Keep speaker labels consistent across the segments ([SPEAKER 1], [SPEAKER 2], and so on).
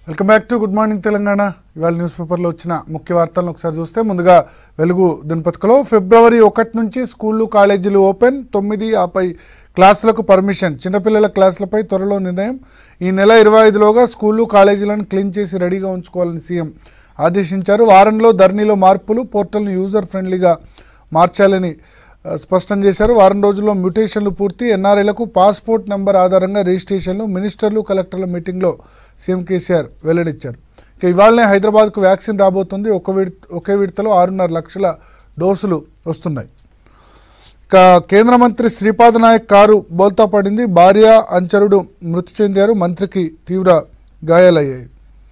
[SPEAKER 1] Welcome back to good morning Telangana ఇవాళ news పేపర్లో వచ్చిన ముఖ్య వార్తలను ఒకసారి చూస్తే ముందుగా వెలుగు దినపత్రికలో ఫిబ్రవరి ఒకటి నుంచి స్కూళ్ళు కాలేజీలు ఓపెన్ తొమ్మిది ఆపై క్లాసులకు పర్మిషన్ చిన్నపిల్లల క్లాసులపై త్వరలో నిర్ణయం ఈ నెల ఇరవై ఐదులోగా స్కూళ్ళు కాలేజీలను క్లీన్ చేసి రెడీగా ఉంచుకోవాలని సీఎం ఆదేశించారు వారంలో ధరణిలో మార్పులు పోర్టల్ను యూజర్ ఫ్రెండ్లీగా మార్చాలని ఆ, స్పష్టం చేశారు వారం రోజుల్లో మ్యూటేషన్లు పూర్తి ఎన్ఆర్ఐలకు పాస్పోర్ట్ నెంబర్ ఆధారంగా రిజిస్ట్రేషన్లు మినిస్టర్లు కలెక్టర్ల మీటింగ్లో సీఎం కేసీఆర్ వెల్లడించారు ఇక ఇవాళనే హైదరాబాద్కు వ్యాక్సిన్ రాబోతుంది ఒక విడత ఒకే విడతలో ఆరున్నర లక్షల డోసులు వస్తున్నాయి ఇక కేంద్ర మంత్రి శ్రీపాద నాయక్ కారు బోల్తా పడింది భార్య అంచరుడు మృతి చెందారు మంత్రికి తీవ్ర గాయాలయ్యాయి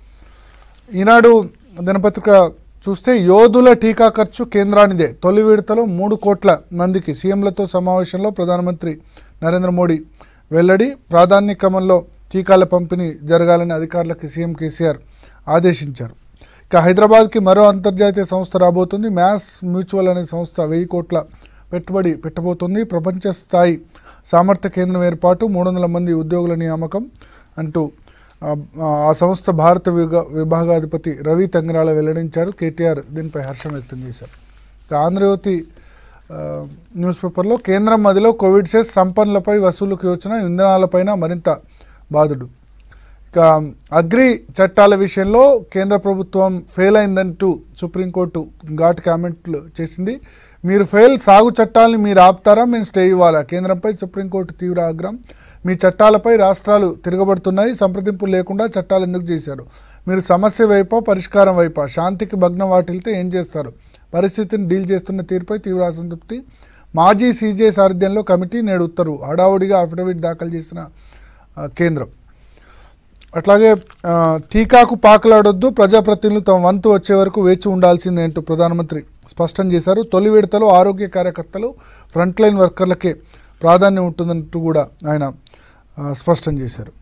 [SPEAKER 1] ఈనాడు దినపత్రిక చూస్తే యోధుల టీకా ఖర్చు కేంద్రానిదే తొలి విడతలో మూడు కోట్ల మందికి సీఎంలతో సమావేశంలో ప్రధానమంత్రి నరేంద్ర మోడీ వెల్లడి ప్రాధాన్యక్రమంలో టీకాల పంపిణీ జరగాలని అధికారులకు సీఎం కేసీఆర్ ఆదేశించారు ఇక హైదరాబాద్కి మరో అంతర్జాతీయ సంస్థ రాబోతుంది మ్యాస్ మ్యూచువల్ అనే సంస్థ వెయ్యి కోట్ల పెట్టుబడి పెట్టబోతుంది ప్రపంచ స్థాయి సామర్థ్య కేంద్రం ఏర్పాటు మూడు వందల మంది ఉద్యోగుల నియామకం అంటూ ఆ, ఆ సంస్థ భారత విభా విభాగాధిపతి రవి తంగరాల వెల్లడించారు కేటీఆర్ దీనిపై హర్షం వ్యక్తం చేశారు ఇక ఆంధ్రజ్యోతి ఆ, న్యూస్ పేపర్లో కేంద్రం మదిలో కోవిడ్ సెస్ సంపన్నులపై వసూలుకు యోచన ఇంధనాలపైన మరింత బాధుడు ఇక అగ్రి చట్టాల విషయంలో కేంద్ర ప్రభుత్వం ఫెయిల్ అయిందంటూ సుప్రీంకోర్టు ఘాటు కామెంట్లు చేసింది మీరు ఫెయిల్ సాగు చట్టాలని మీరు ఆపుతారా మేము స్టే ఇవ్వాలా కేంద్రంపై సుప్రీంకోర్టు తీవ్ర ఆగ్రహం మీ చట్టాలపై రాష్ట్రాలు తిరగబడుతున్నాయి సంప్రదింపులు లేకుండా చట్టాలు ఎందుకు చేశారు మీరు సమస్య వైపా పరిష్కారం వైపా శాంతికి భగ్నం వాటిల్తే ఏం చేస్తారు పరిస్థితిని డీల్ చేస్తున్న తీరుపై తీవ్ర అసంతృప్తి మాజీ సీజే సారథ్యంలో కమిటీ నేడు ఉత్తర్వు హడావుడిగా అఫిడవిట్ దాఖలు చేసిన ఆ, కేంద్రం అట్లాగే ఆ, టీకాకు పాకులాడొద్దు ప్రజాప్రతినిధులు తమ వంతు వచ్చే వరకు వేచి ఉండాల్సిందే అంటూ ప్రధానమంత్రి స్పష్టం చేశారు తొలి విడతలో ఆరోగ్య కార్యకర్తలు ఫ్రంట్ లైన్ వర్కర్లకే ప్రాధాన్యం ఉంటుందంటూ కూడా ఆయన ఆ, స్పష్టం చేశారు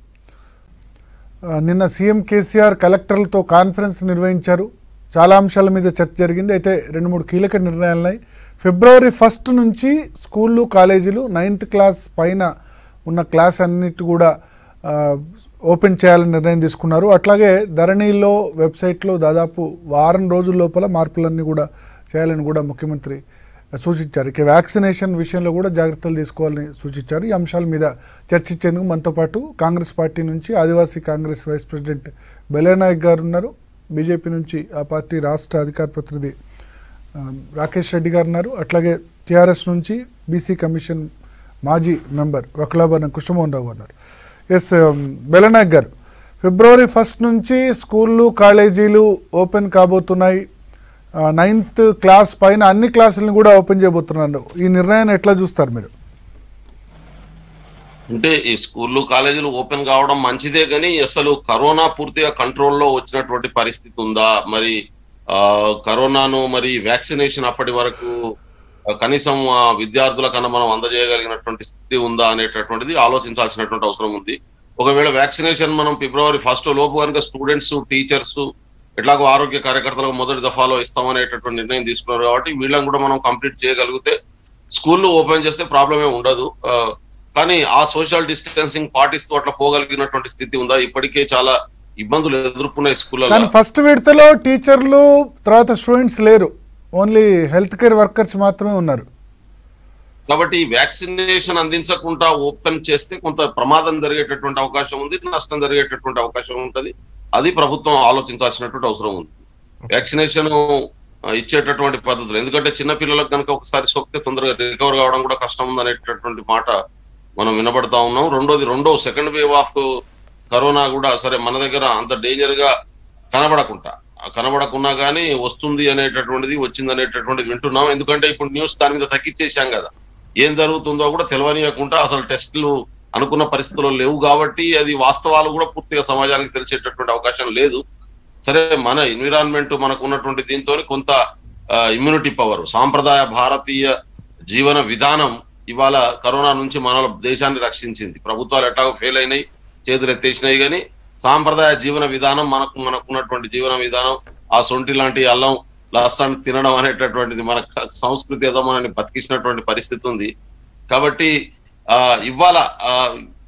[SPEAKER 1] ఆ, నిన్న సీఎం కేసీఆర్ కలెక్టర్లతో కాన్ఫరెన్స్ నిర్వహించారు చాలా అంశాల మీద చర్చ జరిగింది అయితే రెండు మూడు కీలక నిర్ణయాలున్నాయి ఫిబ్రవరి ఫస్ట్ నుంచి స్కూళ్ళు కాలేజీలు నైన్త్ క్లాస్ పైన ఉన్న క్లాస్ అన్నిటి కూడా ఆ, ఓపెన్ చేయాలని నిర్ణయం తీసుకున్నారు అట్లాగే ధరణిలో వెబ్సైట్లో దాదాపు వారం రోజుల లోపల మార్పులన్నీ కూడా చేయాలని కూడా ముఖ్యమంత్రి సూచించారు ఇక వ్యాక్సినేషన్ విషయంలో కూడా జాగ్రత్తలు తీసుకోవాలని సూచించారు ఈ అంశాల మీద చర్చించేందుకు మనతో పాటు కాంగ్రెస్ పార్టీ నుంచి ఆదివాసీ కాంగ్రెస్ వైస్ ప్రెసిడెంట్ బెలేనాయక్ గారు ఉన్నారు బీజేపీ నుంచి ఆ పార్టీ రాష్ట్ర అధికార ప్రతినిధి ఆ, రాకేష్ రెడ్డి గారు ఉన్నారు అట్లాగే టీఆర్ఎస్ నుంచి బీసీ కమిషన్ మాజీ మెంబర్ వకలాభరణ కృష్ణమోహన్ రావు గారు ఉన్నారు ఎస్ బెలనాయక్ గారు ఫిబ్రవరి ఫస్ట్ నుంచి స్కూళ్ళు కాలేజీలు ఓపెన్ కాబోతున్నాయి ఆ, నైన్త్ క్లాస్ పైన అన్ని క్లాసులను కూడా ఓపెన్ చేయబోతున్నారు ఈ నిర్ణయాన్ని ఎట్లా చూస్తారు మీరు
[SPEAKER 2] అంటే ఈ స్కూళ్ళు కాలేజీలు ఓపెన్ కావడం మంచిదే కానీ అసలు కరోనా పూర్తిగా కంట్రోల్లో వచ్చినటువంటి పరిస్థితి ఉందా మరి ఆ, కరోనాను మరి వ్యాక్సినేషన్ అప్పటి వరకు ఆ, కనీసం ఆ, విద్యార్థుల కన్నా మనం అందజేయగలిగినటువంటి స్థితి ఉందా అనేటటువంటిది ఆలోచించాల్సినటువంటి అవసరం ఉంది ఒకవేళ వ్యాక్సినేషన్ మనం ఫిబ్రవరి ఫస్ట్ లోపు కనుక స్టూడెంట్స్ టీచర్స్ ఎట్లాగో ఆరోగ్య కార్యకర్తలకు మొదటి దఫాలో ఇస్తామనేటటువంటి నిర్ణయం తీసుకున్నారు కాబట్టి వీళ్ళని కూడా మనం కంప్లీట్ చేయగలిగితే స్కూళ్ళు ఓపెన్ చేస్తే ప్రాబ్లమే ఉండదు ఆ, కానీ ఆ సోషల్ డిస్టెన్సింగ్ పాటిస్తూ అట్లా పోగలిగినటువంటి స్థితి ఉందా ఇప్పటికే చాలా ఇబ్బందులు ఎదుర్కొన్నాయి స్కూళ్ళలో
[SPEAKER 1] కానీ ఫస్ట్ విడతలో టీచర్లు తర్వాత స్టూడెంట్స్ లేరు ఓన్లీ హెల్త్ కేర్ వర్కర్స్ మాత్రమే ఉన్నారు
[SPEAKER 2] కాబట్టి వ్యాక్సినేషన్ అందించకుండా ఓపెన్ చేస్తే కొంత ప్రమాదం జరిగేటటువంటి అవకాశం ఉంది నష్టం జరిగేటటువంటి అవకాశం ఉంటుంది అది ప్రభుత్వం ఆలోచించాల్సినటువంటి అవసరం ఉంది వ్యాక్సినేషన్ ఇచ్చేటటువంటి పద్ధతులు ఎందుకంటే చిన్న పిల్లలకు కనుక ఒకసారి సోకితే తొందరగా రికవర్ కావడం కూడా కష్టం ఉందనేటటువంటి మాట మనం వినబడతా ఉన్నాం రెండోది రెండో సెకండ్ వేవ్ ఆఫ్ కరోనా కూడా సరే మన దగ్గర అంత డేంజర్ గా కనబడకుండా ఆ కనబడకున్నా కానీ వస్తుంది అనేటటువంటిది వచ్చింది అనేటటువంటిది వింటున్నాం ఎందుకంటే ఇప్పుడు న్యూస్ దాని మీద తగ్గించేశాం కదా ఏం జరుగుతుందో కూడా తెలియనియకుండా అసలు టెస్టులు అనుకున్న పరిస్థితుల్లో లేవు కాబట్టి అది వాస్తవాలు కూడా పూర్తిగా సమాజానికి తెలిసేటటువంటి అవకాశం లేదు సరే మన ఎన్విరాన్మెంట్ మనకు ఉన్నటువంటి దీంతో కొంత ఇమ్యూనిటీ పవర్ సాంప్రదాయ భారతీయ జీవన విధానం ఇవాళ కరోనా నుంచి మన దేశాన్ని రక్షించింది ప్రభుత్వాలు ఎట్లాగో ఫెయిల్ అయినాయి చేతులు ఎత్తేసినాయి కానీ సాంప్రదాయ జీవన విధానం మనకు మనకున్నటువంటి జీవన విధానం ఆ సొంటి లాంటి అల్లం లసన్ తినడం అనేటటువంటిది మన క- సంస్కృతి ఏదో మనల్ని బతికించినటువంటి పరిస్థితి ఉంది కాబట్టి ఆ ఇవాళ ఆ,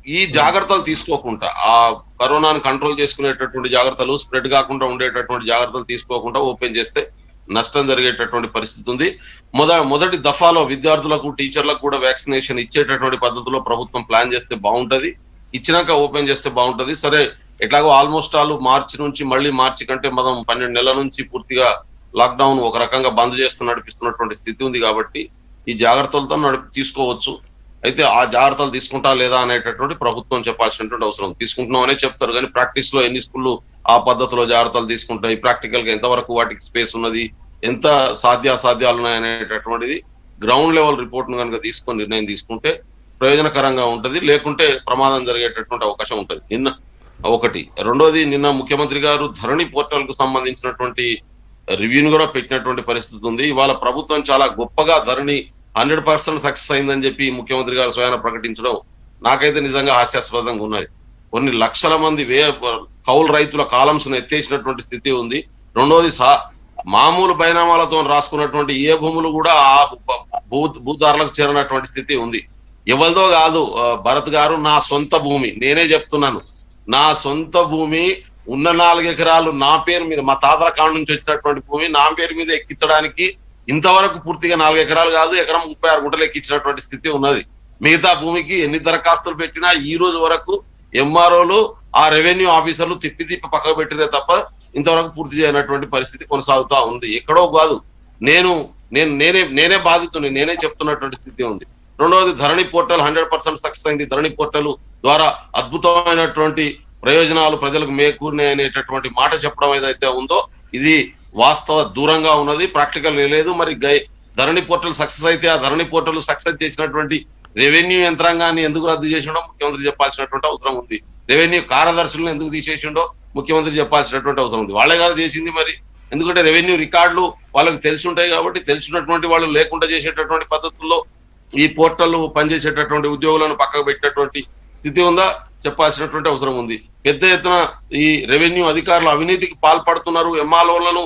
[SPEAKER 2] ఈ జాగ్రత్తలు తీసుకోకుండా ఆ కరోనాను కంట్రోల్ చేసుకునేటటువంటి జాగ్రత్తలు స్ప్రెడ్ కాకుండా ఉండేటటువంటి జాగ్రత్తలు తీసుకోకుండా ఓపెన్ చేస్తే నష్టం జరిగేటటువంటి పరిస్థితి ఉంది మొద మొదటి దఫాలో విద్యార్థులకు టీచర్లకు కూడా వ్యాక్సినేషన్ ఇచ్చేటటువంటి పద్ధతిలో ప్రభుత్వం ప్లాన్ చేస్తే బాగుంటది ఇచ్చినాక ఓపెన్ చేస్తే బాగుంటది సరే ఎట్లాగో ఆల్మోస్ట్ ఆల్ మార్చి నుంచి మళ్ళీ మార్చి కంటే మనం పన్నెండు నెలల నుంచి పూర్తిగా లాక్డౌన్ ఒక రకంగా బంద్ చేస్తూ నడిపిస్తున్నటువంటి స్థితి ఉంది కాబట్టి ఈ జాగ్రత్తలతో నడిపి తీసుకోవచ్చు అయితే ఆ జాగ్రత్తలు తీసుకుంటా లేదా అనేటటువంటి ప్రభుత్వం చెప్పాల్సినటువంటి అవసరం ఉంది. తీసుకుంటున్నాం అనే చెప్తారు కానీ ప్రాక్టీస్ లో ఎన్ని స్కూళ్ళు ఆ పద్ధతిలో జాగ్రత్తలు తీసుకుంటాయి ప్రాక్టికల్ గా ఎంతవరకు వాటికి స్పేస్ ఉన్నది ఎంత సాధ్య అసాధ్యాలు ఉన్నాయనేటటువంటిది గ్రౌండ్ లెవెల్ రిపోర్ట్ ను కనుక తీసుకొని నిర్ణయం తీసుకుంటే ప్రయోజనకరంగా ఉంటది లేకుంటే ప్రమాదం జరిగేటటువంటి అవకాశం ఉంటది నిన్న ఒకటి రెండోది నిన్న ముఖ్యమంత్రి గారు ధరణి పోర్టల్ కు సంబంధించినటువంటి రివ్యూని కూడా పెట్టినటువంటి పరిస్థితి ఉంది ఇవాళ ప్రభుత్వం చాలా గొప్పగా ధరణి హండ్రెడ్ పర్సెంట్ సక్సెస్ అయిందని చెప్పి ముఖ్యమంత్రి గారు స్వయాన ప్రకటించడం నాకైతే నిజంగా హాస్యాస్పదంగా ఉన్నది కొన్ని లక్షల మంది వే కౌలు రైతుల కాలమ్స్ ను ఎత్తేసినటువంటి స్థితి ఉంది రెండోది సా మామూలు బైనామాలతో రాసుకున్నటువంటి ఏ భూములు కూడా ఆ భూ భూదారులకు చేరినటువంటి స్థితి ఉంది ఎవరిదో కాదు ఆ, భరత్ గారు నా సొంత భూమి నేనే చెప్తున్నాను నా సొంత భూమి ఉన్న నాలుగు ఎకరాలు నా పేరు మీద మా తాతల కాడ నుంచి వచ్చినటువంటి భూమి నా పేరు మీద ఎక్కించడానికి ఇంతవరకు పూర్తిగా నాలుగు ఎకరాలు కాదు ఎకరం ముప్పై ఆరు గుంటలు ఎక్కించినటువంటి స్థితి ఉన్నది మిగతా భూమికి ఎన్ని దరఖాస్తులు పెట్టినా ఈ రోజు వరకు ఎంఆర్ఓలు ఆ రెవెన్యూ ఆఫీసర్లు తిప్పి తిప్పి పక్కకు పెట్టిరే తప్ప ఇంతవరకు పూర్తి చేయనటువంటి పరిస్థితి కొనసాగుతా ఉంది ఎక్కడో కాదు నేను నేను నేనే నేనే బాధితుని నేనే చెప్తున్నటువంటి స్థితి ఉంది రెండవది Dharani portal hundred percent success అయింది ధరణి పోర్టల్ ద్వారా అద్భుతమైనటువంటి ప్రయోజనాలు ప్రజలకు మేకూరినాయి అనేటటువంటి మాట చెప్పడం ఏదైతే ఉందో ఇది వాస్తవ దూరంగా ఉన్నది ప్రాక్టికల్ లేదు మరి గై- ధరణి పోర్టల్ సక్సెస్ అయితే ఆ ధరణి పోర్టల్ సక్సెస్ చేసినటువంటి రెవెన్యూ యంత్రాంగాన్ని ఎందుకు రద్దు చేసిండో ముఖ్యమంత్రి చెప్పాల్సినటువంటి అవసరం ఉంది రెవెన్యూ కార్యదర్శులను ఎందుకు తీసేసిండో ముఖ్యమంత్రి చెప్పాల్సినటువంటి అవసరం ఉంది వాళ్ళే గారు చేసింది మరి ఎందుకంటే రెవెన్యూ రికార్డులు వాళ్ళకి తెలిసి ఉంటాయి కాబట్టి తెలిసినటువంటి వాళ్ళు లేకుండా చేసేటటువంటి పద్ధతుల్లో ఈ పోర్టల్ పనిచేసేటటువంటి ఉద్యోగులను పక్కకు పెట్టేటువంటి స్థితి ఉందా చెప్పాల్సినటువంటి అవసరం ఉంది పెద్ద ఎత్తున ఈ రెవెన్యూ అధికారులు అవినీతికి పాల్పడుతున్నారు ఎంఆర్ఓలను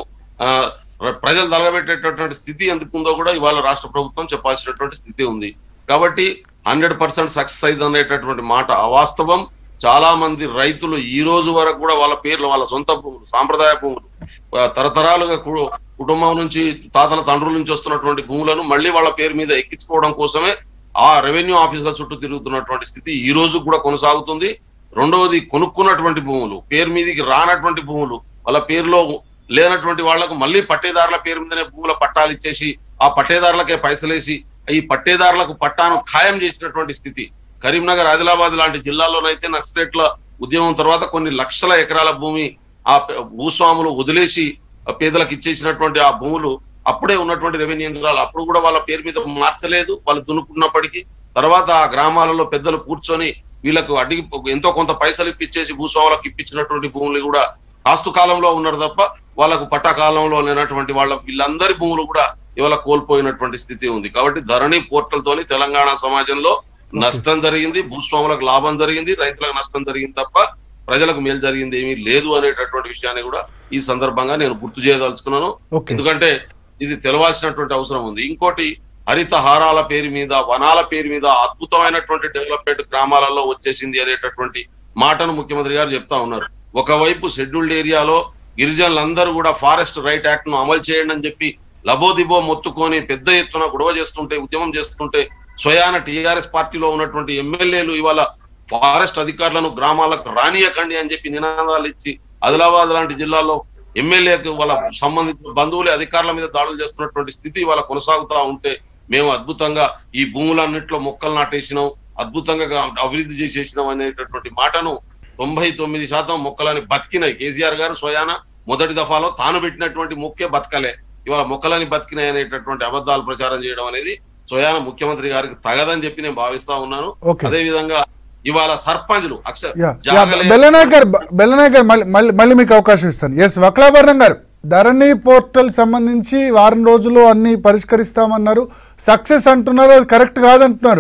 [SPEAKER 2] ప్రజలు తలగబెట్టేటటువంటి స్థితి ఎందుకుందో కూడా ఇవాళ రాష్ట్ర ప్రభుత్వం చెప్పాల్సినటువంటి స్థితి ఉంది కాబట్టి హండ్రెడ్ పర్సెంట్ సక్సెస్ అయింది అనేటటువంటి మాట అవాస్తవం చాలా మంది రైతులు ఈ రోజు వరకు కూడా వాళ్ళ పేర్లు వాళ్ళ సొంత భూములు సాంప్రదాయ భూములు ఆ, తరతరాలుగా కు- కుటుంబం నుంచి తాతల తండ్రుల నుంచి వస్తున్నటువంటి భూములను మళ్ళీ వాళ్ళ పేరు మీద ఎక్కించుకోవడం కోసమే ఆ రెవెన్యూ ఆఫీసుల చుట్టూ తిరుగుతున్నటువంటి స్థితి ఈ రోజు కూడా కొనసాగుతుంది రెండవది కొనుక్కున్నటువంటి భూములు పేరు మీదకి రానటువంటి భూములు వాళ్ళ పేరులో లేనటువంటి వాళ్లకు మళ్ళీ పట్టేదారుల పేరు మీదనే భూముల పట్టాలు ఇచ్చేసి ఆ పట్టేదారులకే పైసలేసి ఈ పట్టేదారులకు పట్టాను ఖాయం చేసినటువంటి స్థితి కరీంనగర్ ఆదిలాబాద్ లాంటి జిల్లాల్లోనైతే నక్సలెట్ల ఉద్యమం తర్వాత కొన్ని లక్షల ఎకరాల భూమి ఆ ప- భూస్వాములు వదిలేసి ఆ పేదలకు ఇచ్చేసినటువంటి ఆ భూములు అప్పుడే ఉన్నటువంటి రెవెన్యూ యంత్రాలు అప్పుడు కూడా వాళ్ళ పేరు మీద మార్చలేదు వాళ్ళు దున్నుకున్నప్పటికీ తర్వాత ఆ గ్రామాలలో పెద్దలు కూర్చొని వీళ్ళకు అడిగి ఎంతో కొంత పైసలు ఇప్పించేసి భూస్వాములకు ఇప్పించినటువంటి భూములు కూడా కాస్తు కాలంలో ఉన్నారు తప్ప వాళ్ళకు పట్టా కాలంలో లేనటువంటి వాళ్ళ వీళ్ళందరి భూములు కూడా ఇవాళ కోల్పోయినటువంటి స్థితి ఉంది కాబట్టి ధరణి పోర్టల్ తోని తెలంగాణ సమాజంలో నష్టం జరిగింది భూస్వాములకు లాభం జరిగింది రైతులకు నష్టం జరిగింది తప్ప ప్రజలకు మేలు జరిగింది ఏమీ లేదు అనేటటువంటి విషయాన్ని కూడా ఈ సందర్భంగా నేను గుర్తు చేయదలుచుకున్నాను
[SPEAKER 1] ఓకే
[SPEAKER 2] ఎందుకంటే ఇది తెలవాల్సినటువంటి అవసరం ఉంది ఇంకోటి హరిత హారాల పేరు మీద వనాల పేరు మీద అద్భుతమైనటువంటి డెవలప్మెంట్ గ్రామాలలో వచ్చేసింది అనేటటువంటి మాటను ముఖ్యమంత్రి గారు చెప్తా ఉన్నారు ఒకవైపు షెడ్యూల్డ్ ఏరియాలో గిరిజనులందరూ కూడా ఫారెస్ట్ రైట్ యాక్ట్ ను అమలు చేయండి అని చెప్పి లబోదిబో మొత్తుకొని పెద్ద ఎత్తున గొడవ చేస్తుంటే ఉద్యమం చేస్తుంటే స్వయాన టిఆర్ఎస్ పార్టీలో ఉన్నటువంటి ఎమ్మెల్యేలు ఇవాళ ఫారెస్ట్ అధికారులను గ్రామాలకు రానియకండి అని చెప్పి నినాదాలు ఇచ్చి ఆదిలాబాద్ లాంటి జిల్లాలో ఎమ్మెల్యేకి వాళ్ళ సంబంధించిన బంధువులే అధికారుల మీద దాడులు చేస్తున్నటువంటి స్థితి వాళ్ళ కొనసాగుతా ఉంటే మేము అద్భుతంగా ఈ భూములన్నింటిలో మొక్కలు నాటేసినాం అద్భుతంగా అభివృద్ధి చేసేసినాం అనేటటువంటి మాటను తొంభై తొమ్మిది శాతం మొక్కలని బతికినాయి కేసీఆర్ గారు స్వయాన మొదటి దఫాలో తాను పెట్టినటువంటి మొక్కే బతకలే ఇవాళ మొక్కలని బతికినాయి అనేటటువంటి అబద్ధాలు ప్రచారం చేయడం అనేది స్వయాన ముఖ్యమంత్రి గారికి తగదని చెప్పి నేను భావిస్తా ఉన్నాను
[SPEAKER 1] ఓకే.
[SPEAKER 2] అదే విధంగా ఇవాళ సర్పంచ్లు అక్షర
[SPEAKER 1] యా యా
[SPEAKER 2] జాగలే-
[SPEAKER 1] బెల్లనాయక్ గారు బెల్లనాయక్ గారు మళ్ళీ మళ్ళీ మళ్ళీ మీకు అవకాశం ఇస్తాను ఎస్ వక్లాభరణం గారు ధరణి పోర్టల్ సంబంధించి వారం రోజుల్లో అన్ని పరిష్కరిస్తామన్నారు సక్సెస్ అంటున్నారు అది కరెక్ట్ కాదంటున్నారు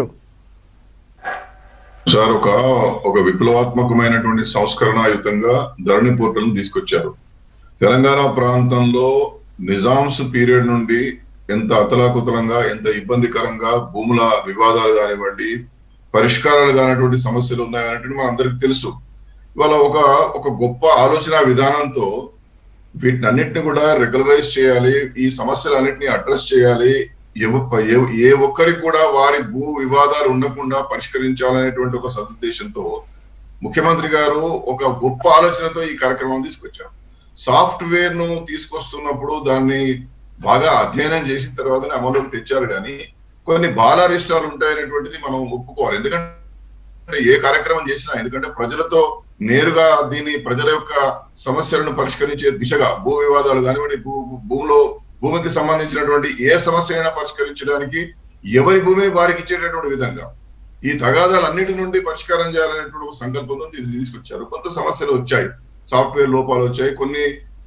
[SPEAKER 3] సార్ ఒక ఒక విప్లవాత్మకమైనటువంటి సంస్కరణాయుతంగా ధరణి పోర్టల్ తీసుకొచ్చారు తెలంగాణ ప్రాంతంలో నిజాంస్ పీరియడ్ నుండి ఎంత అతలాకుతలంగా ఎంత ఇబ్బందికరంగా భూముల వివాదాలు కానివ్వండి పరిష్కారాలు కానటువంటి సమస్యలు ఉన్నాయనేటువంటి మన అందరికి తెలుసు ఇవాళ ఒక ఒక గొప్ప ఆలోచన విధానంతో వీటినన్నిటిని కూడా రెగ్యులరైజ్ చేయాలి ఈ సమస్యలన్నింటినీ అడ్రస్ చేయాలి ఎవ- ఎవ- ఏ ఒక్కరికి కూడా వారి భూ వివాదాలు ఉండకుండా పరిష్కరించాలనేటువంటి ఒక సదుద్దేశంతో ముఖ్యమంత్రి గారు ఒక గొప్ప ఆలోచనతో ఈ కార్యక్రమం తీసుకొచ్చారు సాఫ్ట్వేర్ ను తీసుకొస్తున్నప్పుడు దాన్ని బాగా అధ్యయనం చేసిన తర్వాతనే అమలులోకి తెచ్చారు కానీ కొన్ని బాలారిష్టాలు ఉంటాయనేటువంటిది మనం ఒప్పుకోవాలి ఎందుకంటే ఏ కార్యక్రమం చేసినా ఎందుకంటే ప్రజలతో నేరుగా దీన్ని ప్రజల యొక్క సమస్యలను పరిష్కరించే దిశగా భూ వివాదాలు కానివ్వండి భూ భూమిలో భూమికి సంబంధించినటువంటి ఏ సమస్య అయినా పరిష్కరించడానికి ఎవరి భూమిని వారికి ఇచ్చేటటువంటి విధంగా ఈ తగాదాలన్నిటి నుండి పరిష్కారం చేయాలనేటువంటి ఒక సంకల్పంతో దీన్ని తీసుకొచ్చారు కొంత సమస్యలు వచ్చాయి సాఫ్ట్వేర్ లోపాలు వచ్చాయి కొన్ని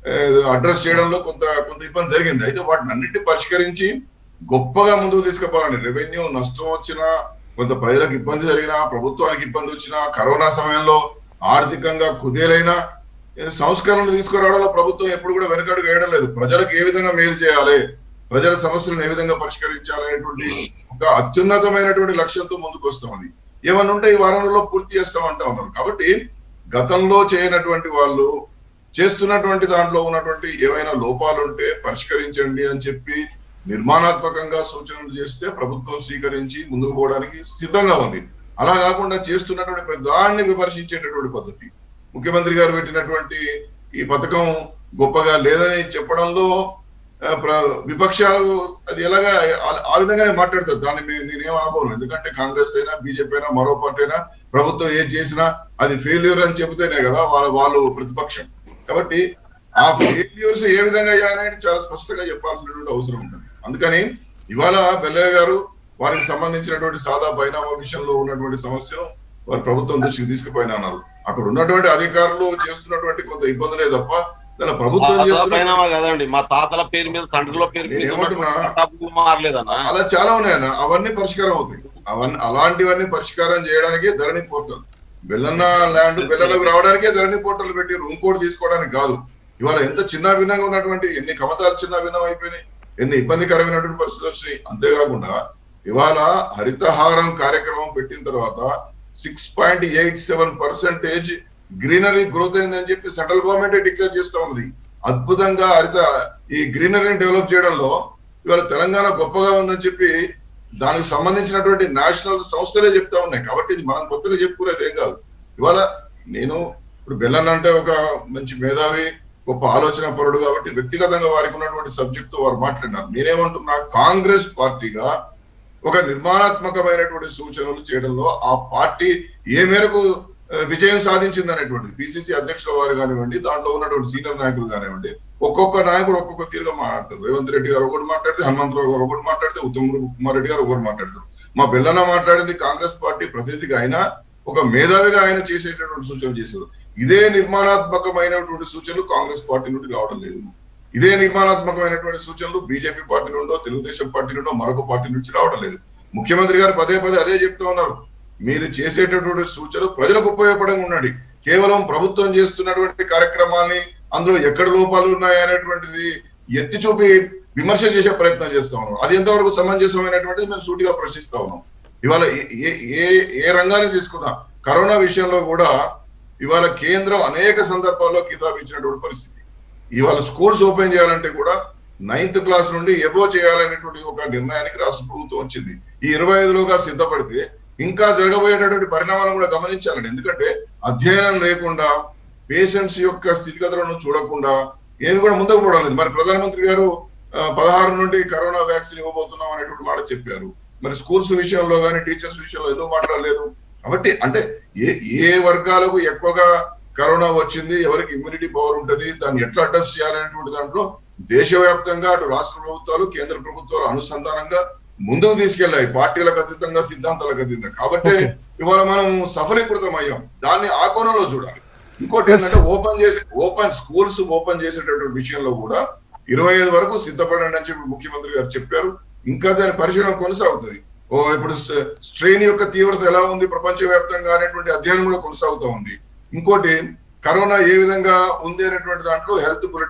[SPEAKER 3] అడ్రస్ చేయడంలో కొంత కొంత ఇబ్బంది జరిగింది అయితే వాటిని అన్నిటిని పరిష్కరించి గొప్పగా ముందుకు తీసుకుపోవాలని రెవెన్యూ నష్టం వచ్చినా కొంత ప్రజలకు ఇబ్బంది జరిగినా ప్రభుత్వానికి ఇబ్బంది వచ్చినా కరోనా సమయంలో ఆర్థికంగా కుదేలైనా ఏ సంస్కరణలు తీసుకురావడంలో ప్రభుత్వం ఎప్పుడు కూడా వెనకడుగు వేయడం లేదు ప్రజలకు ఏ విధంగా మేలు చేయాలి ప్రజల సమస్యలను ఏ విధంగా పరిష్కరించాలనేటువంటి ఒక అత్యున్నతమైనటువంటి లక్ష్యంతో ముందుకు వస్తామని ఏమన్నా ఉంటే ఈ వారంలో పూర్తి చేస్తామంటా ఉన్నారు కాబట్టి గతంలో చేయనటువంటి వాళ్ళు చేస్తున్నటువంటి దాంట్లో ఉన్నటువంటి ఏవైనా లోపాలు ఉంటే పరిష్కరించండి అని చెప్పి నిర్మాణాత్మకంగా సూచనలు చేస్తే ప్రభుత్వం స్వీకరించి ముందుకు పోవడానికి సిద్ధంగా ఉంది అలా కాకుండా చేస్తున్నటువంటి ప్రతి దాన్ని విమర్శించేటటువంటి పద్ధతి ముఖ్యమంత్రి గారు పెట్టినటువంటి ఈ పథకం గొప్పగా లేదని చెప్పడంలో ఆ, ప్ర- విపక్షాలు అది ఎలాగా ఆ- ఆ విధంగానే మాట్లాడతారు దాన్ని మే- నేనేం అనుకోను ఎందుకంటే కాంగ్రెస్ అయినా బీజేపీ అయినా మరో పార్టీ అయినా ప్రభుత్వం ఏది చేసినా అది ఫెయిల్యూర్ అని చెబితేనే కదా వాళ్ళ వాళ్ళు ప్రతిపక్షం కాబట్టి ఆ ఫెయిల్యూర్స్ ఏ విధంగా అయ్యాయనేది చాలా స్పష్టంగా చెప్పాల్సినటువంటి అవసరం ఉంటుంది అందుకని ఇవాళ బెల్లయ్య గారు వారికి సంబంధించినటువంటి సాదా బైనామా విషయంలో ఉన్నటువంటి సమస్యను వారు ప్రభుత్వం దృష్టికి తీసుకుపోయినా అన్నారు అక్కడ ఉన్నటువంటి అధికారులు చేస్తున్నటువంటి కొంత ఇబ్బందులే తప్ప దాని ప్రభుత్వం
[SPEAKER 2] తాతల
[SPEAKER 3] చేస్తున్న
[SPEAKER 2] పైన కదండి మా తాతల పేరు మీద తండ్రుల పేరు మీద
[SPEAKER 3] నేను ఏమంటున్నా?
[SPEAKER 2] ఉన్నటువంటి పట్టాభూములు మారలేదన్నా
[SPEAKER 3] అలా చాలా ఉన్నాయన్న అవన్నీ పరిష్కారం అవుతాయి అవన్నీ అలాంటివన్నీ పరిష్కారం చేయడానికి ధరణి పోర్టల్ బెల్లన్న ల్యాండ్ బెల్లలకు రావడానికే ధరణి పోర్టల్ పెట్టారు ఇంకోటి తీసుకోవడానికి కాదు ఇవాళ ఎంత చిన్న భిన్నంగా ఉన్నటువంటి ఎన్ని కమతాలు చిన్న భిన్నం అయిపోయినాయి ఎన్ని ఇబ్బందికరమైనటువంటి పరిస్థితులు వచ్చినాయి అంతేకాకుండా ఇవాళ హరితహారం కార్యక్రమం పెట్టిన తర్వాత six point eight seven percentage greenery growth అయిందని చెప్పి సెంట్రల్ గవర్నమెంట్ డిక్లేర్ చేస్తా ఉంది అద్భుతంగా హరిత ఈ గ్రీనరీని డెవలప్ చేయడంలో ఇవాళ తెలంగాణ గొప్పగా ఉందని చెప్పి దానికి సంబంధించినటువంటి నేషనల్ సంస్థలే చెప్తా ఉన్నాయి కాబట్టి ఇది మనం కొత్తగా చెప్పుకునేది ఏం కాదు ఇవాళ నేను ఇప్పుడు బెల్లన్ అంటే ఒక మంచి మేధావి గొప్ప ఆలోచన పరుడు కాబట్టి వ్యక్తిగతంగా వారికి ఉన్నటువంటి సబ్జెక్ట్ తో వారు మాట్లాడినారు నేనేమంటున్నా కాంగ్రెస్ పార్టీగా ఒక నిర్మాణాత్మకమైనటువంటి సూచనలు చేయడంలో ఆ పార్టీ ఏ మేరకు ఆ, విజయం సాధించింది అనేటువంటిది పిసిసి అధ్యక్షుల వారు కానివ్వండి దాంట్లో ఉన్నటువంటి సీనియర్ నాయకులు కానివ్వండి ఒక్కొక్క నాయకుడు ఒక్కొక్క తీరుగా మాట్లాడతారు రేవంత్ రెడ్డి గారు ఒకటి మాట్లాడితే హనుమంతరావు గారు ఒకటి మాట్లాడితే ఉత్తమ్ కుమార్ రెడ్డి గారు ఒకటి మాట్లాడతారు మా పిల్లన మాట్లాడింది కాంగ్రెస్ పార్టీ ప్రతినిధిగా అయినా ఒక మేధావిగా ఆయన చేసేటటువంటి సూచనలు చేశారు ఇదే నిర్మాణాత్మకమైనటువంటి సూచనలు కాంగ్రెస్ పార్టీ నుండి రావడం లేదు ఇదే నిర్మాణాత్మకమైనటువంటి సూచనలు బీజేపీ పార్టీ నుండో తెలుగుదేశం పార్టీ నుండో మరొక పార్టీ నుంచి రావడం లేదు ముఖ్యమంత్రి గారు పదే పదే అదే చెప్తా ఉన్నారు మీరు చేసేటటువంటి సూచనలు ప్రజలకు ఉపయోగపడంగా ఉండండి కేవలం ప్రభుత్వం చేస్తున్నటువంటి కార్యక్రమాల్ని అందులో ఎక్కడ లోపాలు ఉన్నాయి అనేటువంటిది ఎత్తి చూపి విమర్శ చేసే ప్రయత్నం చేస్తా ఉన్నాం అది ఎంతవరకు సమంజసమైనటువంటిది మేము సూటిగా ప్రశ్నిస్తా ఉన్నాం ఇవాళ ఏ- ఏ ఏ ఏ రంగాన్ని తీసుకున్నా కరోనా విషయంలో కూడా ఇవాళ కేంద్రం అనేక సందర్భాల్లో కితాబు ఇచ్చినటువంటి పరిస్థితి ఇవాళ స్కూల్స్ ఓపెన్ చేయాలంటే కూడా నైన్త్ క్లాస్ నుండి ఎబో చేయాలనేటువంటి ఒక నిర్ణయానికి రాష్ట్ర ప్రభుత్వం వచ్చింది ఈ ఇరవై ఐదులోగా సిద్ధపడితే ఇంకా జరగబోయేటటువంటి పరిణామాలను కూడా గమనించాలండి ఎందుకంటే అధ్యయనం లేకుండా పేషెంట్స్ యొక్క స్థితిగతులను చూడకుండా ఏమి కూడా ముందుకు పోవడం లేదు మరి ప్రధానమంత్రి గారు ఆ, పదహారు నుండి కరోనా వ్యాక్సిన్ ఇవ్వబోతున్నాం అనేటువంటి మాట చెప్పారు మరి స్కూల్స్ విషయంలో కానీ టీచర్స్ విషయంలో ఏదో మాట్లాడలేదు కాబట్టి అంటే ఏ ఏ వర్గాలకు ఎక్కువగా కరోనా వచ్చింది ఎవరికి ఇమ్యూనిటీ పవర్ ఉంటది దాన్ని ఎట్లా అడ్రస్ చేయాలనేటువంటి దాంట్లో దేశవ్యాప్తంగా అటు రాష్ట్ర ప్రభుత్వాలు కేంద్ర ప్రభుత్వాలు అనుసంధానంగా ముందుకు తీసుకెళ్లాయి పార్టీలకు అతీతంగా సిద్ధాంతాలకు అతీతంగా కాబట్టి
[SPEAKER 1] Okay.
[SPEAKER 3] ఇవాళ మనం సఫలీకృతం అయ్యాం దాన్ని ఆ కోణంలో చూడాలి ఇంకోటి
[SPEAKER 1] Yes.
[SPEAKER 3] ఏంటంటే ఓపెన్ చేసే ఓపెన్ స్కూల్స్ ఓపెన్ చేసేటటువంటి విషయంలో కూడా ఇరవై ఐదు వరకు సిద్ధపడండి అని చెప్పి ముఖ్యమంత్రి గారు చెప్పారు ఇంకా దాని పరిశీలన కొనసాగుతుంది ఓ ఇప్పుడు స్ట్రెయిన్ యొక్క తీవ్రత ఎలా ఉంది ప్రపంచవ్యాప్తంగా అనేటువంటి అధ్యయనం కూడా కొనసాగుతూ ఉంది ఇంకోటి కరోనా ఏ విధంగా ఉంది అనేటువంటి దాంట్లో హెల్త్ బులెటిన్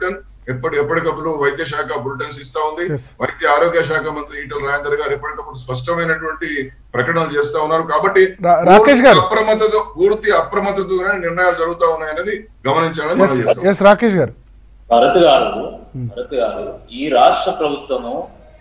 [SPEAKER 3] ఎప్పటి ఎప్పటికప్పుడు వైద్య శాఖ బులెటిన్స్ ఇస్తా ఉంది
[SPEAKER 1] Yes.
[SPEAKER 3] వైద్య ఆరోగ్య శాఖ మంత్రి ఈటల రాజేందర్ గారు ఎప్పటికప్పుడు స్పష్టమైనటువంటి ప్రకటనలు చేస్తా ఉన్నారు కాబట్టి
[SPEAKER 1] రా- రాకేష్ గారు.
[SPEAKER 3] పూర్తి అప్రమత్తతో పూర్తి అప్రమత్తతోనే నిర్ణయాలు జరుగుతా ఉన్నాయనేది గమనించాలని మనం
[SPEAKER 1] ఎస్
[SPEAKER 3] చేస్తాం
[SPEAKER 1] ఎస్ రాకేష్ గారు
[SPEAKER 4] భరత్ గారు భరత్ గారు ఈ రాష్ట్ర ప్రభుత్వము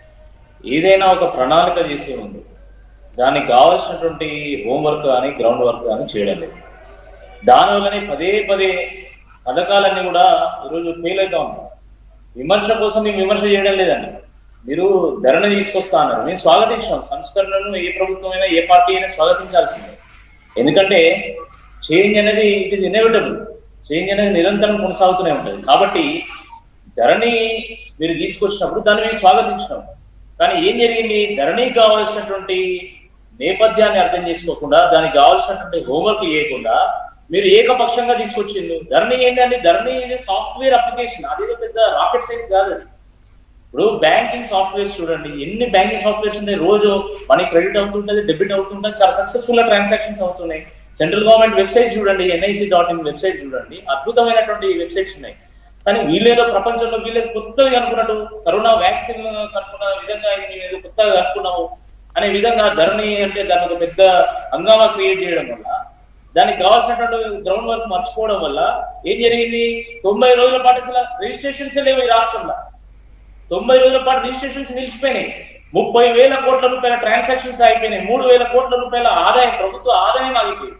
[SPEAKER 4] ఏదైనా ఒక ప్రణాళిక చేసే ఉంది దానికి కావాల్సినటువంటి హోంవర్క్ కానీ గ్రౌండ్ వర్క్ కానీ చేయడం లేదు దానివల్లనే పదే పదే పథకాలన్నీ కూడా ఈరోజు ఫెయిల్ అవుతా ఉంటాయి విమర్శ కోసం మేము విమర్శ చేయడం లేదండి మీరు ధరణ తీసుకొస్తా అన్నారు మేము స్వాగతించాం సంస్కరణలను ఏ ప్రభుత్వం అయినా ఏ పార్టీ అయినా స్వాగతించాల్సిందే ఎందుకంటే చేంజ్ అనేది ఇట్ ఈస్ ఇన్ఎవిటబుల్ చేంజ్ అనేది నిరంతరం కొనసాగుతూనే ఉంటుంది కాబట్టి ధరణి మీరు తీసుకొచ్చినప్పుడు దాన్ని మేము స్వాగతించినాం కానీ ఏం జరిగింది ధరణికి కావాల్సినటువంటి నేపథ్యాన్ని అర్థం చేసుకోకుండా దానికి కావాల్సినటువంటి హోంవర్క్ చేయకుండా మీరు ఏకపక్షంగా తీసుకొచ్చిండు ధరణి ఏంటంటే ధరణి సాఫ్ట్వేర్ అప్లికేషన్ అదేదో పెద్ద రాకెట్ సైన్స్ కాదు అది ఇప్పుడు బ్యాంకింగ్ సాఫ్ట్వేర్స్ చూడండి ఎన్ని బ్యాంకింగ్ సాఫ్ట్వేర్స్ ఉన్నాయి రోజు మనీ క్రెడిట్ అవుతుంటది డెబిట్ అవుతుంటుంది చాలా సక్సెస్ఫుల్ గా ట్రాన్సాక్షన్స్ అవుతున్నాయి సెంట్రల్ గవర్నమెంట్ వెబ్సైట్స్ చూడండి ఎన్ఐసి డాట్ ఇన్ వెబ్సైట్ చూడండి అద్భుతమైనటువంటి వెబ్సైట్స్ ఉన్నాయి కానీ వీళ్ళేదో ప్రపంచంలో వీళ్ళేదో కొత్తగా అనుకున్నట్టు కరోనా వ్యాక్సిన్ కనుక్కున్న విధంగా ఇది ఏదో కొత్తగా అనుకున్నాము అనే విధంగా ధరణి అంటే దాని ఒక పెద్ద హంగామా క్రియేట్ చేయడం వల్ల దానికి కావాల్సినటువంటి గ్రౌండ్ వర్క్ మర్చిపోవడం వల్ల ఏం జరిగింది తొంభై రోజుల పాటు అసలు రిజిస్ట్రేషన్స్ లేవు ఈ రాష్ట్రంలో తొంభై రోజుల పాటు రిజిస్ట్రేషన్స్ నిలిచిపోయినాయి ముప్పై వేల కోట్ల రూపాయల ట్రాన్సాక్షన్స్ అయిపోయినాయి మూడు వేల కోట్ల రూపాయల ఆదాయం ప్రభుత్వ ఆదాయం ఆగిపోయింది